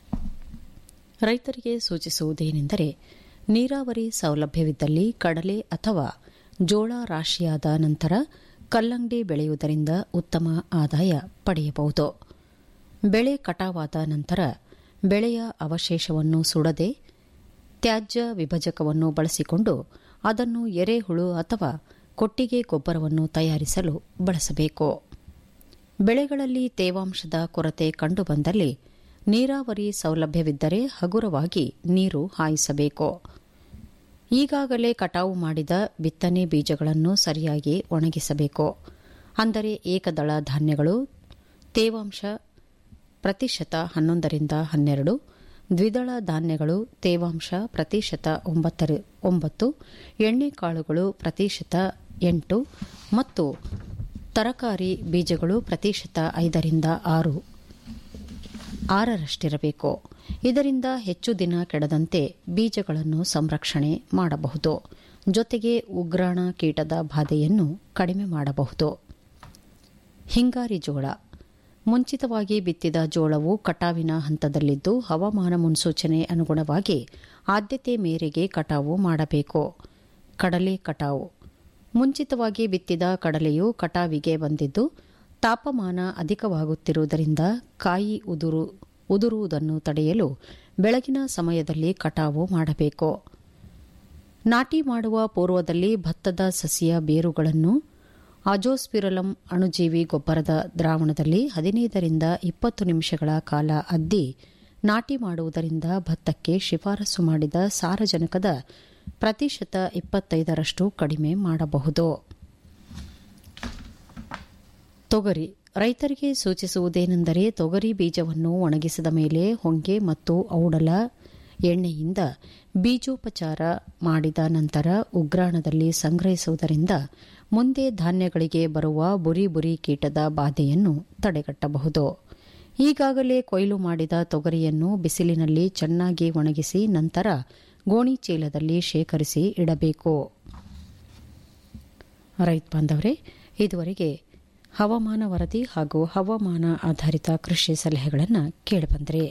ರೈತರಿಗೆ ಸೂಚಿಸುವುದೇನೆಂದರೆ ನೀರಾವರಿ ಸೌಲಭ್ಯವಿದ್ದಲ್ಲಿ ಕಡಲೆ ಅಥವಾ ಜೋಳ ರಾಶಿಯಾದ ನಂತರ ಕಲ್ಲಂಗಡಿ ಬೆಳೆಯುವುದರಿಂದ ಉತ್ತಮ ಆದಾಯ ಪಡೆಯಬಹುದು ಬೆಳೆ ಕಟಾವಾದ ನಂತರ ಬೆಳೆಯ ಅವಶೇಷವನ್ನು ಸುಡದೆ ತ್ಯಾಜ್ಯ ವಿಭಜಕವನ್ನು ಬಳಸಿಕೊಂಡು ಅದನ್ನು ಎರೆಹುಳು ಅಥವಾ ಕೊಟ್ಟಿಗೆ ಗೊಬ್ಬರವನ್ನು ತಯಾರಿಸಲು ಬಳಸಬೇಕು ಬೆಳೆಗಳಲ್ಲಿ ತೇವಾಂಶದ ಕೊರತೆ ಕಂಡುಬಂದಲ್ಲಿ ನೀರಾವರಿ ಸೌಲಭ್ಯವಿದ್ದರೆ ಹಗುರವಾಗಿ ನೀರು ಹಾಯಿಸಬೇಕು ಈಗಾಗಲೇ ಕಟಾವು ಮಾಡಿದ ಬಿತ್ತನೆ ಬೀಜಗಳನ್ನು ಸರಿಯಾಗಿ ಒಣಗಿಸಬೇಕು ಅಂದರೆ ಏಕದಳ ಧಾನ್ಯಗಳು ತೇವಾಂಶ ಪ್ರತಿಶತ ಹನ್ನೊಂದರಿಂದ ಹನ್ನೆರಡು ದ್ವಿದಳ ಧಾನ್ಯಗಳು ತೇವಾಂಶ ಪ್ರತಿಶತ ಒಂಬತ್ತು ಎಣ್ಣೆಕಾಳುಗಳು ಪ್ರತಿಶತ ಎಂಟು ಮತ್ತು ತರಕಾರಿ ಬೀಜಗಳು ಪ್ರತಿಶತ ಐದರಿಂದ ಆರು ಆರರಷ್ಟಿರಬೇಕು ಇದರಿಂದ ಹೆಚ್ಚು ದಿನ ಕೆಡದಂತೆ ಬೀಜಗಳನ್ನು ಸಂರಕ್ಷಣೆ ಮಾಡಬಹುದು ಜೊತೆಗೆ ಉಗ್ರಾಣ ಕೀಟದ ಬಾಧೆಯನ್ನು ಕಡಿಮೆ ಮಾಡಬಹುದು ಹಿಂಗಾರಿ ಜೋಳ ಮುಂಚಿತವಾಗಿ ಬಿತ್ತಿದ ಜೋಳವು ಕಟಾವಿನ ಹಂತದಲ್ಲಿದ್ದು ಹವಾಮಾನ ಮುನ್ಸೂಚನೆ ಅನುಗುಣವಾಗಿ ಆದ್ಯತೆ ಮೇರೆಗೆ ಕಟಾವು ಮಾಡಬೇಕು ಕಡಲೆ ಕಟಾವು ಮುಂಚಿತವಾಗಿ ಬಿತ್ತಿದ ಕಡಲೆಯು ಕಟಾವಿಗೆ ಬಂದಿದ್ದು ತಾಪಮಾನ ಅಧಿಕವಾಗುತ್ತಿರುವುದರಿಂದ ಕಾಯಿ ಉದುರು ಉದುರುವುದನ್ನು ತಡೆಯಲು ಬೆಳಗಿನ ಸಮಯದಲ್ಲಿ ಕಟಾವು ಮಾಡಬೇಕು ನಾಟಿ ಮಾಡುವ ಪೂರ್ವದಲ್ಲಿ ಭತ್ತದ ಸಸಿಯ ಬೇರುಗಳನ್ನು ಅಜೋಸ್ಪಿರಲಂ ಅಣುಜೀವಿ ಗೊಬ್ಬರದ ದ್ರಾವಣದಲ್ಲಿ ಹದಿನೈದರಿಂದ ಇಪ್ಪತ್ತು ನಿಮಿಷಗಳ ಕಾಲ ಅದ್ದಿ ನಾಟಿ ಮಾಡುವುದರಿಂದ ಭತ್ತಕ್ಕೆ ಶಿಫಾರಸು ಮಾಡಿದ ಸಾರಜನಕದ ಪ್ರತಿಶತ ಇಪ್ಪತ್ತೈದರಷ್ಟು ಕಡಿಮೆ ಮಾಡಬಹುದು ತೊಗರಿ ರೈತರಿಗೆ ಸೂಚಿಸುವುದೇನೆಂದರೆ ತೊಗರಿ ಬೀಜವನ್ನು ಒಣಗಿಸಿದ ಮೇಲೆ ಹೊಂಗೆ ಮತ್ತು ಔಡಲ ಎಣ್ಣೆಯಿಂದ ಬೀಜೋಪಚಾರ ಮಾಡಿದ ನಂತರ ಉಗ್ರಾಣದಲ್ಲಿ ಸಂಗ್ರಹಿಸುವುದರಿಂದ ಮುಂದೆ ಧಾನ್ಯಗಳಿಗೆ ಬರುವ ಬುರಿ ಬುರಿ ಕೀಟದ ಬಾಧೆಯನ್ನು ತಡೆಗಟ್ಟಬಹುದು ಈಗಾಗಲೇ ಕೊಯ್ಲು ಮಾಡಿದ ತೊಗರಿಯನ್ನು ಬಿಸಿಲಿನಲ್ಲಿ ಚೆನ್ನಾಗಿ ಒಣಗಿಸಿ ನಂತರ ಗೋಣಿ ಚೀಲದಲ್ಲಿ ಶೇಖರಿಸಿ ಇಡಬೇಕು ರೈತ ಬಾಂಧವರೇ ಇದುವರೆಗೆ ಹವಾಮಾನ ವರದಿ ಹಾಗೂ ಹವಾಮಾನ ಆಧಾರಿತ ಕೃಷಿ ಸಲಹೆಗಳನ್ನು ಕೇಳಿಬಂದರೆ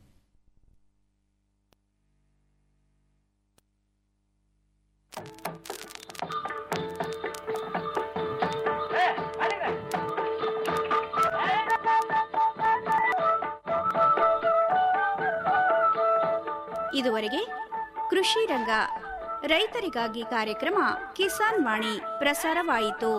ಇದುವರೆಗೆ ಕೃಷಿ ರಂಗ ರೈತರಿಗಾಗಿ ಕಾರ್ಯಕ್ರಮ ಕಿಸಾನ್ ವಾಣಿ ಪ್ರಸಾರವಾಯಿತು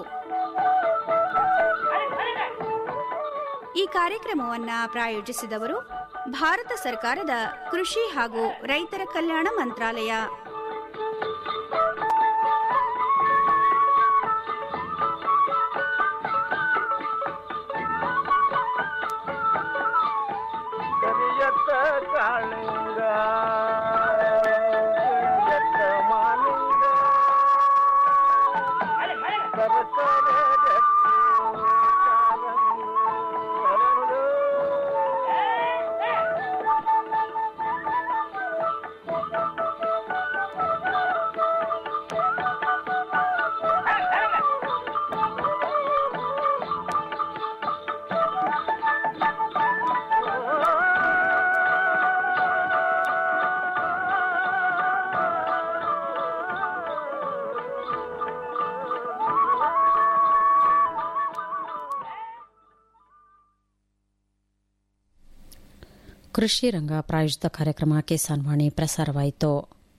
ಈ ಕಾರ್ಯಕ್ರಮವನ್ನ ಪ್ರಾಯೋಜಿಸಿದವರು ಭಾರತ ಸರ್ಕಾರದ ಕೃಷಿ ಹಾಗೂ ರೈತರ ಕಲ್ಯಾಣ ಮಂತ್ರಾಲಯ ಕರಿಯತ್ತ ಕಾಳಿಂಗ ಕರಿಯತ್ತ ಮಾಲಿಂಗ ಸರಸರ ಜಟ್ಟಿ ಕಾಲಂಗಿ ಹರಳು. ಕೃಷಿ ರಂಗ ಪ್ರಾಯೋಜಿತ ಕಾರ್ಯಕ್ರಮ ಕಿಸಾನ್ ವಾಣಿ ಪ್ರಸಾರವಾಯಿತು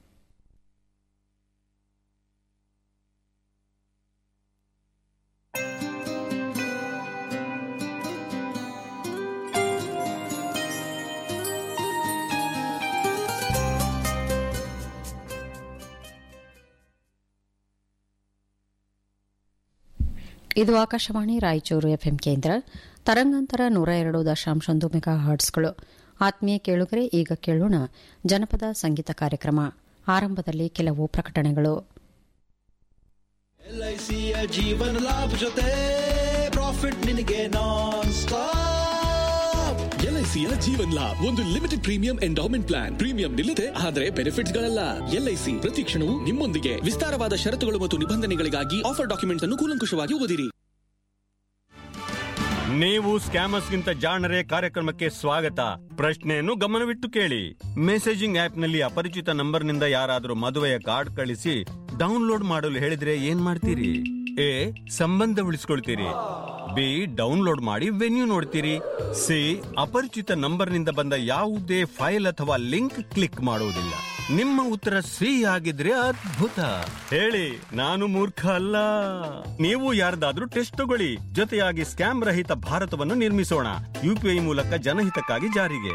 ಇದು ಆಕಾಶವಾಣಿ ರಾಯಚೂರು ಎಫ್ಎಂ ಕೇಂದ್ರ ತರಂಗಾಂತರ ನೂರ ಎರಡು ದಶಾಂಶ ಒಂದು ಮೆಗಾ ಹರ್ಟ್ಸ್ಗಳು ಆತ್ಮೀಯ ಕೇಳುಗರೆ ಈಗ ಕೇಳೋಣ ಜನಪದ ಸಂಗೀತ ಕಾರ್ಯಕ್ರಮ ಆರಂಭದಲ್ಲಿ ಕೆಲವು ಪ್ರಕಟಣೆಗಳು ಎಲ್ಐಸಿಯ ಜೀವನ ಲಾಭ ಜೊತೆ ಪ್ರಾಫಿಟ್ ನಿನಗೆ ನಾನ್ ಸ್ಟಾಪ್ ಎಲ್ಐಸಿಯ ಜೀವನ್ ಲಾಭ್ ಒಂದು limited premium endowment plan premium ನಿಲ್ಲದೆ ಆದರೆ ಬೆನಿಫಿಟ್ಸ್ ಗಳಲ್ಲ ಎಲ್ಐಸಿ ಪ್ರತಿ ಕ್ಷಣವೂ ನಿಮ್ಮೊಂದಿಗೆ ವಿಸ್ತಾರವಾದ ಷರತ್ತುಗಳು ಮತ್ತು ನಿಬಂಧನೆಗಳಿಗಾಗಿ ಆಫರ್ ಡಾಕ್ಯುಮೆಂಟ್ಸ್ ಅನ್ನು ಕೂಲಂಕುಷವಾಗಿ ಓದಿರಿ ನೀವು ಸ್ಕ್ಯಾಮರ್ಸ್ಗಿಂತ ಜಾಣರೆ ಕಾರ್ಯಕ್ರಮಕ್ಕೆ ಸ್ವಾಗತ ಪ್ರಶ್ನೆಯನ್ನು ಗಮನವಿಟ್ಟು ಕೇಳಿ ಮೆಸೇಜಿಂಗ್ ಆಪ್ನಲ್ಲಿ ಅಪರಿಚಿತ ನಂಬರ್ನಿಂದ ಯಾರಾದರೂ ಮದುವೆಯ ಕಾರ್ಡ್ ಕಳಿಸಿ ಡೌನ್ಲೋಡ್ ಮಾಡಲು ಹೇಳಿದ್ರೆ ಏನ್ ಮಾಡ್ತೀರಿ ಎ ಸಂಬಂಧ ಉಳಿಸ್ಕೊಳ್ತೀರಿ ಬಿ ಡೌನ್ಲೋಡ್ ಮಾಡಿ ವೆನ್ಯೂ ನೋಡ್ತೀರಿ ಸಿ ಅಪರಿಚಿತ ನಂಬರ್ನಿಂದ ಬಂದ ಯಾವುದೇ ಫೈಲ್ ಅಥವಾ ಲಿಂಕ್ ಕ್ಲಿಕ್ ಮಾಡುವುದಿಲ್ಲ ನಿಮ್ಮ ಉತ್ತರ ಸಿ ಆಗಿದ್ರೆ ಅದ್ಭುತ ಹೇಳಿ ನಾನು ಮೂರ್ಖ ಅಲ್ಲ ನೀವು ಯಾರ್ದಾದ್ರೂ ಟೆಸ್ಟ್ ತಗೊಳ್ಳಿ ಜೊತೆಯಾಗಿ ಸ್ಕ್ಯಾಮ್ ರಹಿತ ಭಾರತವನ್ನು ನಿರ್ಮಿಸೋಣ ಯುಪಿಐ ಮೂಲಕ ಜನಹಿತಕ್ಕಾಗಿ ಜಾರಿಗೆ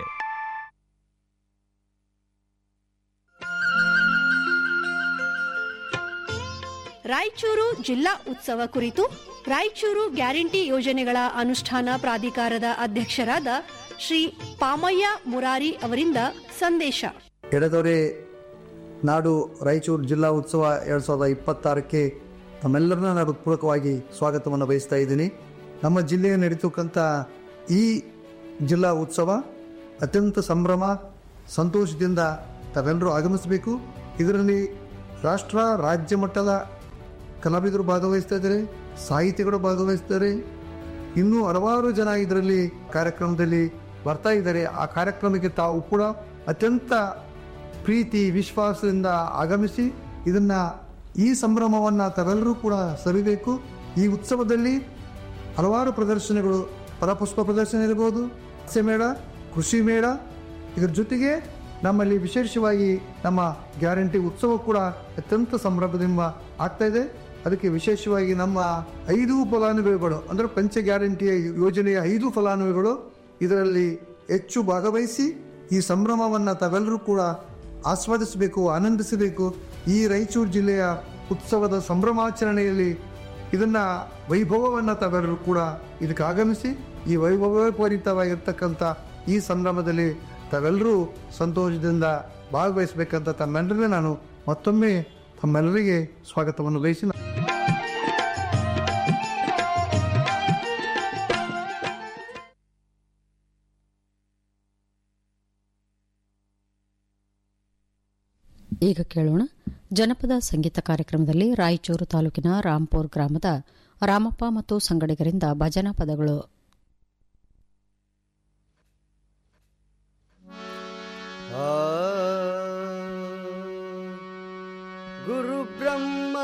ರಾಯಚೂರು ಜಿಲ್ಲಾ ಉತ್ಸವ ಕುರಿತು ರಾಯಚೂರು ಗ್ಯಾರಂಟಿ ಯೋಜನೆಗಳ ಅನುಷ್ಠಾನ ಪ್ರಾಧಿಕಾರದ ಅಧ್ಯಕ್ಷರಾದ ಶ್ರೀ ಪಾಮಯ್ಯ ಮುರಾರಿ ಅವರಿಂದ ಸಂದೇಶ ಎಡೆದೊರೆ ನಾಡು ರಾಯಚೂರು ಜಿಲ್ಲಾ ಉತ್ಸವ ಎರಡು ಸಾವಿರದ ಇಪ್ಪತ್ತಾರಕ್ಕೆ ತಮ್ಮೆಲ್ಲರನ್ನ ನಾನು ಹೃತ್ಪೂರ್ವಕವಾಗಿ ಸ್ವಾಗತವನ್ನು ಬಯಸ್ತಾ ಇದ್ದೀನಿ ನಮ್ಮ ಜಿಲ್ಲೆಯಲ್ಲಿ ನಡೀತಕ್ಕಂಥ ಈ ಜಿಲ್ಲಾ ಉತ್ಸವ ಅತ್ಯಂತ ಸಂಭ್ರಮ ಸಂತೋಷದಿಂದ ತಾವೆಲ್ಲರೂ ಆಗಮಿಸಬೇಕು ಇದರಲ್ಲಿ ರಾಷ್ಟ್ರ ರಾಜ್ಯ ಮಟ್ಟದ ಕಲಾವಿದರು ಭಾಗವಹಿಸ್ತಾ ಇದ್ದಾರೆ ಸಾಹಿತಿಗಳು ಭಾಗವಹಿಸ್ತಾರೆ ಇನ್ನೂ ಹಲವಾರು ಜನ ಇದರಲ್ಲಿ ಕಾರ್ಯಕ್ರಮದಲ್ಲಿ ಬರ್ತಾ ಇದ್ದಾರೆ ಆ ಕಾರ್ಯಕ್ರಮಕ್ಕೆ ತಾವು ಕೂಡ ಅತ್ಯಂತ ಪ್ರೀತಿ ವಿಶ್ವಾಸದಿಂದ ಆಗಮಿಸಿ ಇದನ್ನ ಈ ಸಂಭ್ರಮವನ್ನು ತಾವೆಲ್ಲರೂ ಕೂಡ ಸವಿಬೇಕು ಈ ಉತ್ಸವದಲ್ಲಿ ಹಲವಾರು ಪ್ರದರ್ಶನಗಳು ಫಲಪುಷ್ಪ ಪ್ರದರ್ಶನ ಇರಬಹುದು ಹಾಸ್ಯ ಮೇಳ ಕೃಷಿ ಮೇಳ ಇದರ ಜೊತೆಗೆ ನಮ್ಮಲ್ಲಿ ವಿಶೇಷವಾಗಿ ನಮ್ಮ ಗ್ಯಾರಂಟಿ ಉತ್ಸವ ಕೂಡ ಅತ್ಯಂತ ಸಂಭ್ರಮದಿಂದ ಆಗ್ತಾ ಇದೆ ಅದಕ್ಕೆ ವಿಶೇಷವಾಗಿ ನಮ್ಮ ಐದು ಫಲಾನುಭವಿಗಳು ಅಂದರೆ ಪಂಚ ಗ್ಯಾರಂಟಿಯ ಯೋಜನೆಯ ಐದು ಫಲಾನುಭವಿಗಳು ಇದರಲ್ಲಿ ಹೆಚ್ಚು ಭಾಗವಹಿಸಿ ಈ ಸಂಭ್ರಮವನ್ನು ತಾವೆಲ್ಲರೂ ಕೂಡ ಆಸ್ವಾದಿಸಬೇಕು ಆನಂದಿಸಬೇಕು ಈ ರಾಯಚೂರು ಜಿಲ್ಲೆಯ ಉತ್ಸವದ ಸಂಭ್ರಮಾಚರಣೆಯಲ್ಲಿ ಇದನ್ನ ವೈಭವವನ್ನು ತಾವೆಲ್ಲರೂ ಕೂಡ ಇದಕ್ಕೆ ಆಗಮಿಸಿ ಈ ವೈಭವಪೂರಿತವಾಗಿರ್ತಕ್ಕಂಥ ಈ ಸಂಭ್ರಮದಲ್ಲಿ ತಾವೆಲ್ಲರೂ ಸಂತೋಷದಿಂದ ಭಾಗವಹಿಸಬೇಕಂತ ತಮ್ಮೆಲ್ಲರೇ ನಾನು ಮತ್ತೊಮ್ಮೆ ತಮ್ಮೆಲ್ಲರಿಗೆ ಸ್ವಾಗತವನ್ನು ಬಯಸಿ ಈಗ ಕೇಳೋಣ ಜನಪದ ಸಂಗೀತ ಕಾರ್ಯಕ್ರಮದಲ್ಲಿ ರಾಯಚೂರು ತಾಲೂಕಿನ ರಾಂಪುರ್ ಗ್ರಾಮದ ರಾಮಪ್ಪ ಮತ್ತು ಸಂಗಡಿಗರಿಂದ ಭಜನಾ ಪದಗಳು ಗುರು ಬ್ರಹ್ಮ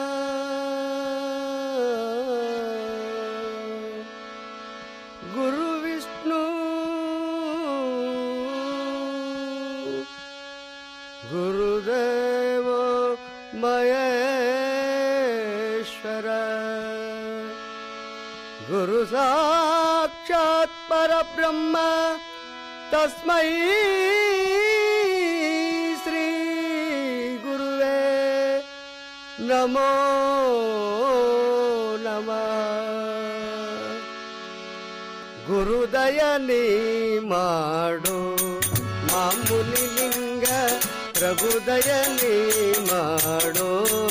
ಗುರು ವಿಷ್ಣು ಗುರುದೇವ ಮಹೇಶ್ವರ ಗುರು ಸಾಕ್ಷಾತ್ ಪರಬ್ರಹ್ಮ ತಸ್ಮೈ ಶ್ರೀ ಗುರುವೇ ನಮೋ ನಮ ಗುರುದಯ ನೀ ಮಾಡು ಮಾಮುನಿ ಲಿಂಗ ಪ್ರಭುದಯ ನೀ ಮಾಡೋ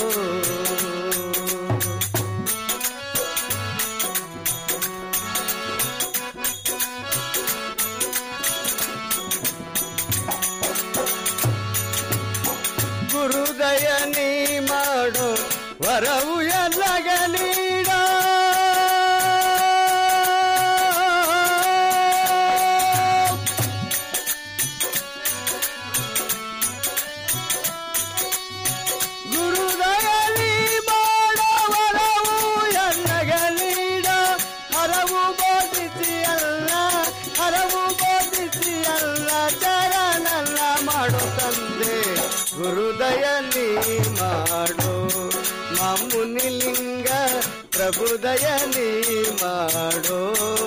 ಗುರುದಯ ನೀ ಮಾಡೋ ವರವು ಎಲ್ಲಗ ನೀಡ ಗುರುದಯ ನೀ ಮಾಡೋ ವರವು ಎಲ್ಲಗ ನೀಡ ಹರವು ಬೋಧಿಸಿ ಅಲ್ಲ ಹರವು ಬೋಧಿಸಿ ಅಲ್ಲ ಚರಣಲ್ಲ ಮಾಡೋ ತಂದೆ ಗುರುದಯ ನೀ ಮಾಡೋ ಮಾಮುನಿ ಲಿಂಗ ಪ್ರಭುದಯ ನೀ ಮಾಡೋ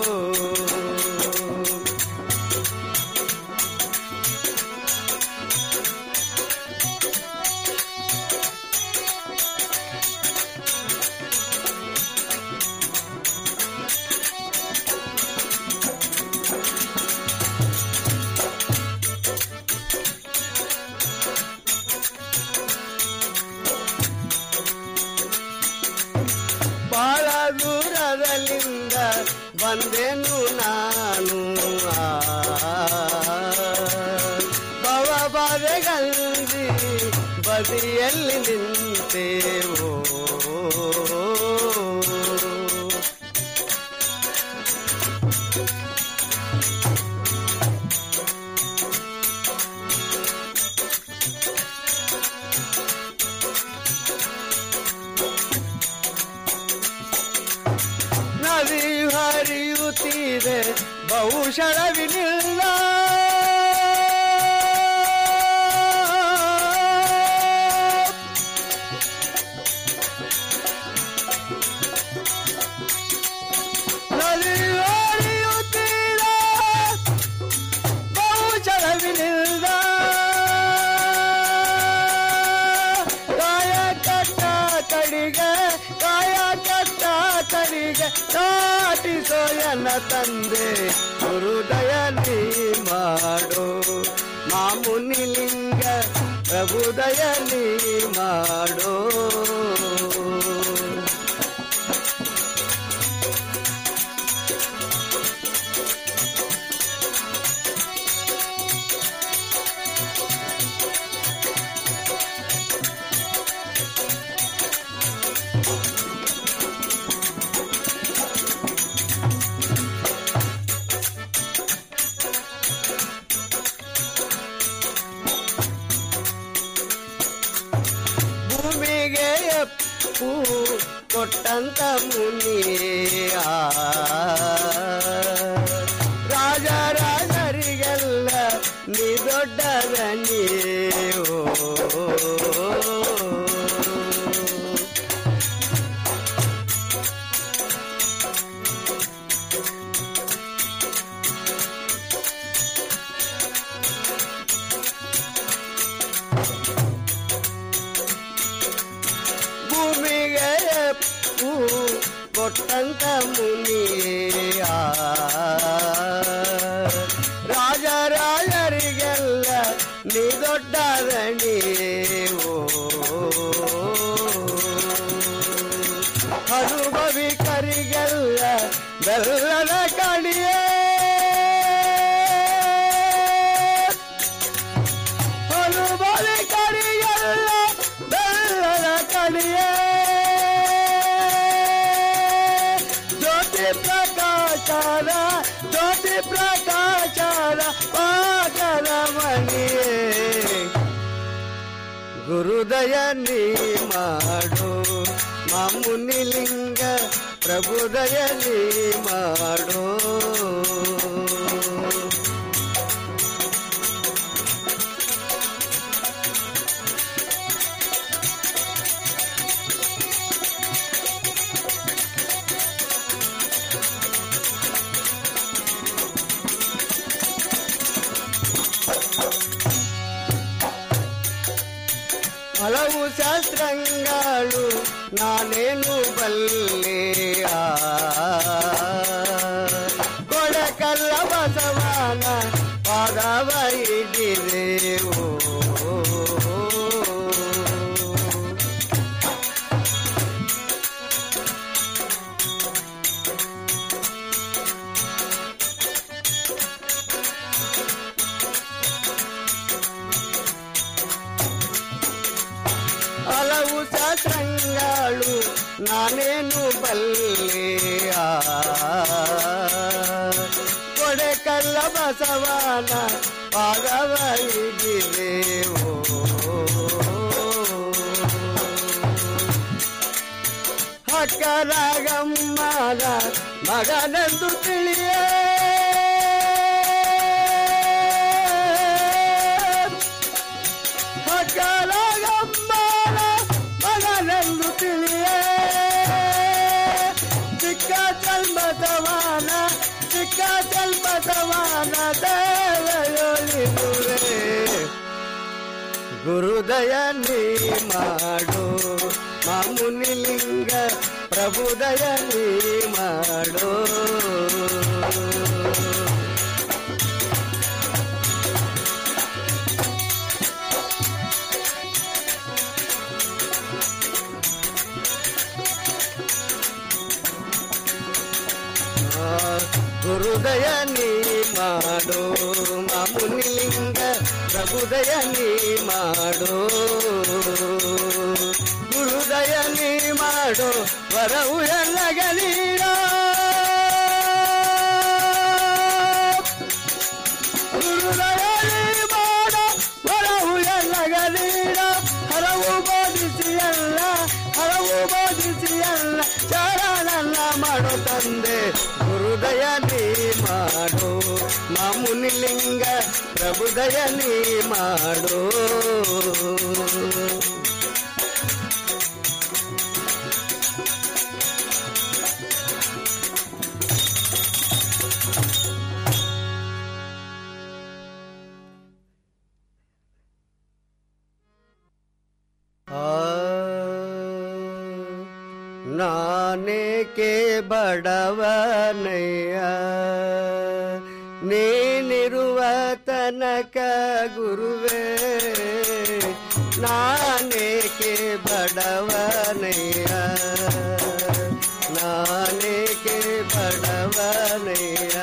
ಬಹಳ ದೂರದಲ್ಲಿಂದ ಬಂದೆನು ನಾನು ಆ, ಭವ ಬಾಧೆಗಲ್ದಿ ಬದಿಯಲ್ಲಿ ನಿಂತೇವೋ ಬಹುಶಳವಿನಿಲ್ಲ ನದಿಯೋಡಿಯುತ್ತೀರ ಬಹುಶಳವಿನಿಲ್ಲ ಕಾಯ ಕಟ್ಟ ಕಡಿಗೆ ಕಾಯ ಕಟ್ಟ ಕಡಿಗೆ ದಾಟಿಸೋ ಎನ್ನ ತಂದೆ ಹೃದಯ ನೀ ಮಾಡು ಮಾಮುನಿಲಿಂಗ ಪ್ರಭುದಯ ನೀ ಮಾಡೋ ಭೂಮಿಗೆ ಎಪ್ಪು ಕೊಟ್ಟಂತ ಮುನಿಯ ರಾಜ ರಾಜರಿಗೆಲ್ಲ ನೀ ದೊಡ್ಡದ ನೀವು ಭೂಮಿಗೆ ಪೂ ಕೊಟ್ಟಂತ ಮುನಿಯ ರಾಜ ರಾಜರಿಗೆಲ್ಲ ನೀ ದೊಡ್ಡ ನೀವು ಅನುಭವಿಕರಿಗೆಲ್ಲ ಬೆಲ್ಲದ ಕಡಿಯೇ ಅನುಭವಿಕರಿಗೆಲ್ಲ ಬೆಲ್ಲದ ಕಡಿಯೇ ಜ್ಯೋತಿ ಪ್ರಕಾಶದ ಜ್ಯೋತಿ ಪ್ರಕಾಶದ ಪಾಕದ ಮಣಿಯೇ ಗುರುದಯ ನೀ ಮಾಡು ಮಾಮುನಿಲಿಂಗ ಪ್ರಭುದಯ ನೀ ಮಾಡೋ ಹಲವು ಶಾಸ್ತ್ರಂಗಳು ನಾನೇನು ಬಲ್ಲೆ ಕೊಡಕಲ್ಲ ಬಸವನ ಪಾದವ ಹಿಡಿದೆವು ಹಲವು ಶಾಸ್ತ್ರಂಗಳು ನಾನೇನು ಬಲ್ಲೆ ಕೊಡೆಕಲ್ಲ ಬಸವನ ಪಾದವ ಹಿಡಿದೆವು ಹಕ್ಕರಾಗಮ್ಮನ ಮಗನೆಂದು ತಿಳಿಯೇ ಹಕ್ಕರಾಗಮ್ಮನ ಮಗನೆಂದು ತಿಳಿಯೇ ಚಿಕ್ಕ ಚಲ್ಮತವಾನ ಚಿಕ್ಕ ಚಲ್ಮತವಾನ ದೇವಯೊಳಿರುವೆ ಗುರುದಯ ನೀ ಮಾಡು ಮಾಮುನಿಲಿಂಗ ಪ್ರಭುದಯ ನೀ ಮಾಡೋ ಗುರುದಯ ನೀ ಮಾಡೋ ಮಾಮುನಿಲಿಂಗ ಪ್ರಭುದಯ ನೀ ಮಾಡೋ ಗುರುದಯ ನೀ ಮಾಡೋ ವರವು ಎಲ್ಲಗಲೀರ ಗುರುದಯ ನೀ ಮಾಡೋ ವರವು ಎಲ್ಲಗಲೀರ ಹರವು ಬೋಧಿಸಿ ಎಲ್ಲ ಹರವು ಬೋಧಿಸಿ ಎಲ್ಲ ಚಾರಣನ್ನ ಮಾಡೋ ತಂದೆ ಗುರುದಯ ನೀ ಮಾಡೋ ಮುನಿಲಿಂಗ ಪ್ರಭುದಯ ನೀ ಮಾಡೋ ನಾನೇಕೆ ಬಡವನಯ್ಯ ನೀನಿರುವ ತನಕ ಗುರುವೇ ನಾನೇಕೆ ಬಡವನಯ್ಯ ನಾನೇಕೆ ಬಡವನಯ್ಯ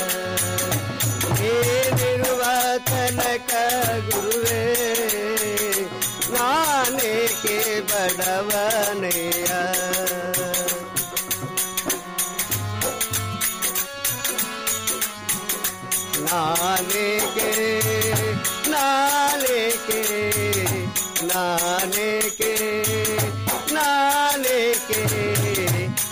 ನೀನಿರುವ ತನಕ ಗುರುವೇ ನಾನೇಕೆ ಬಡವನೆಯ ನಾನೇಕೆ ನಾನೇಕೆ ನಾನೇಕೆ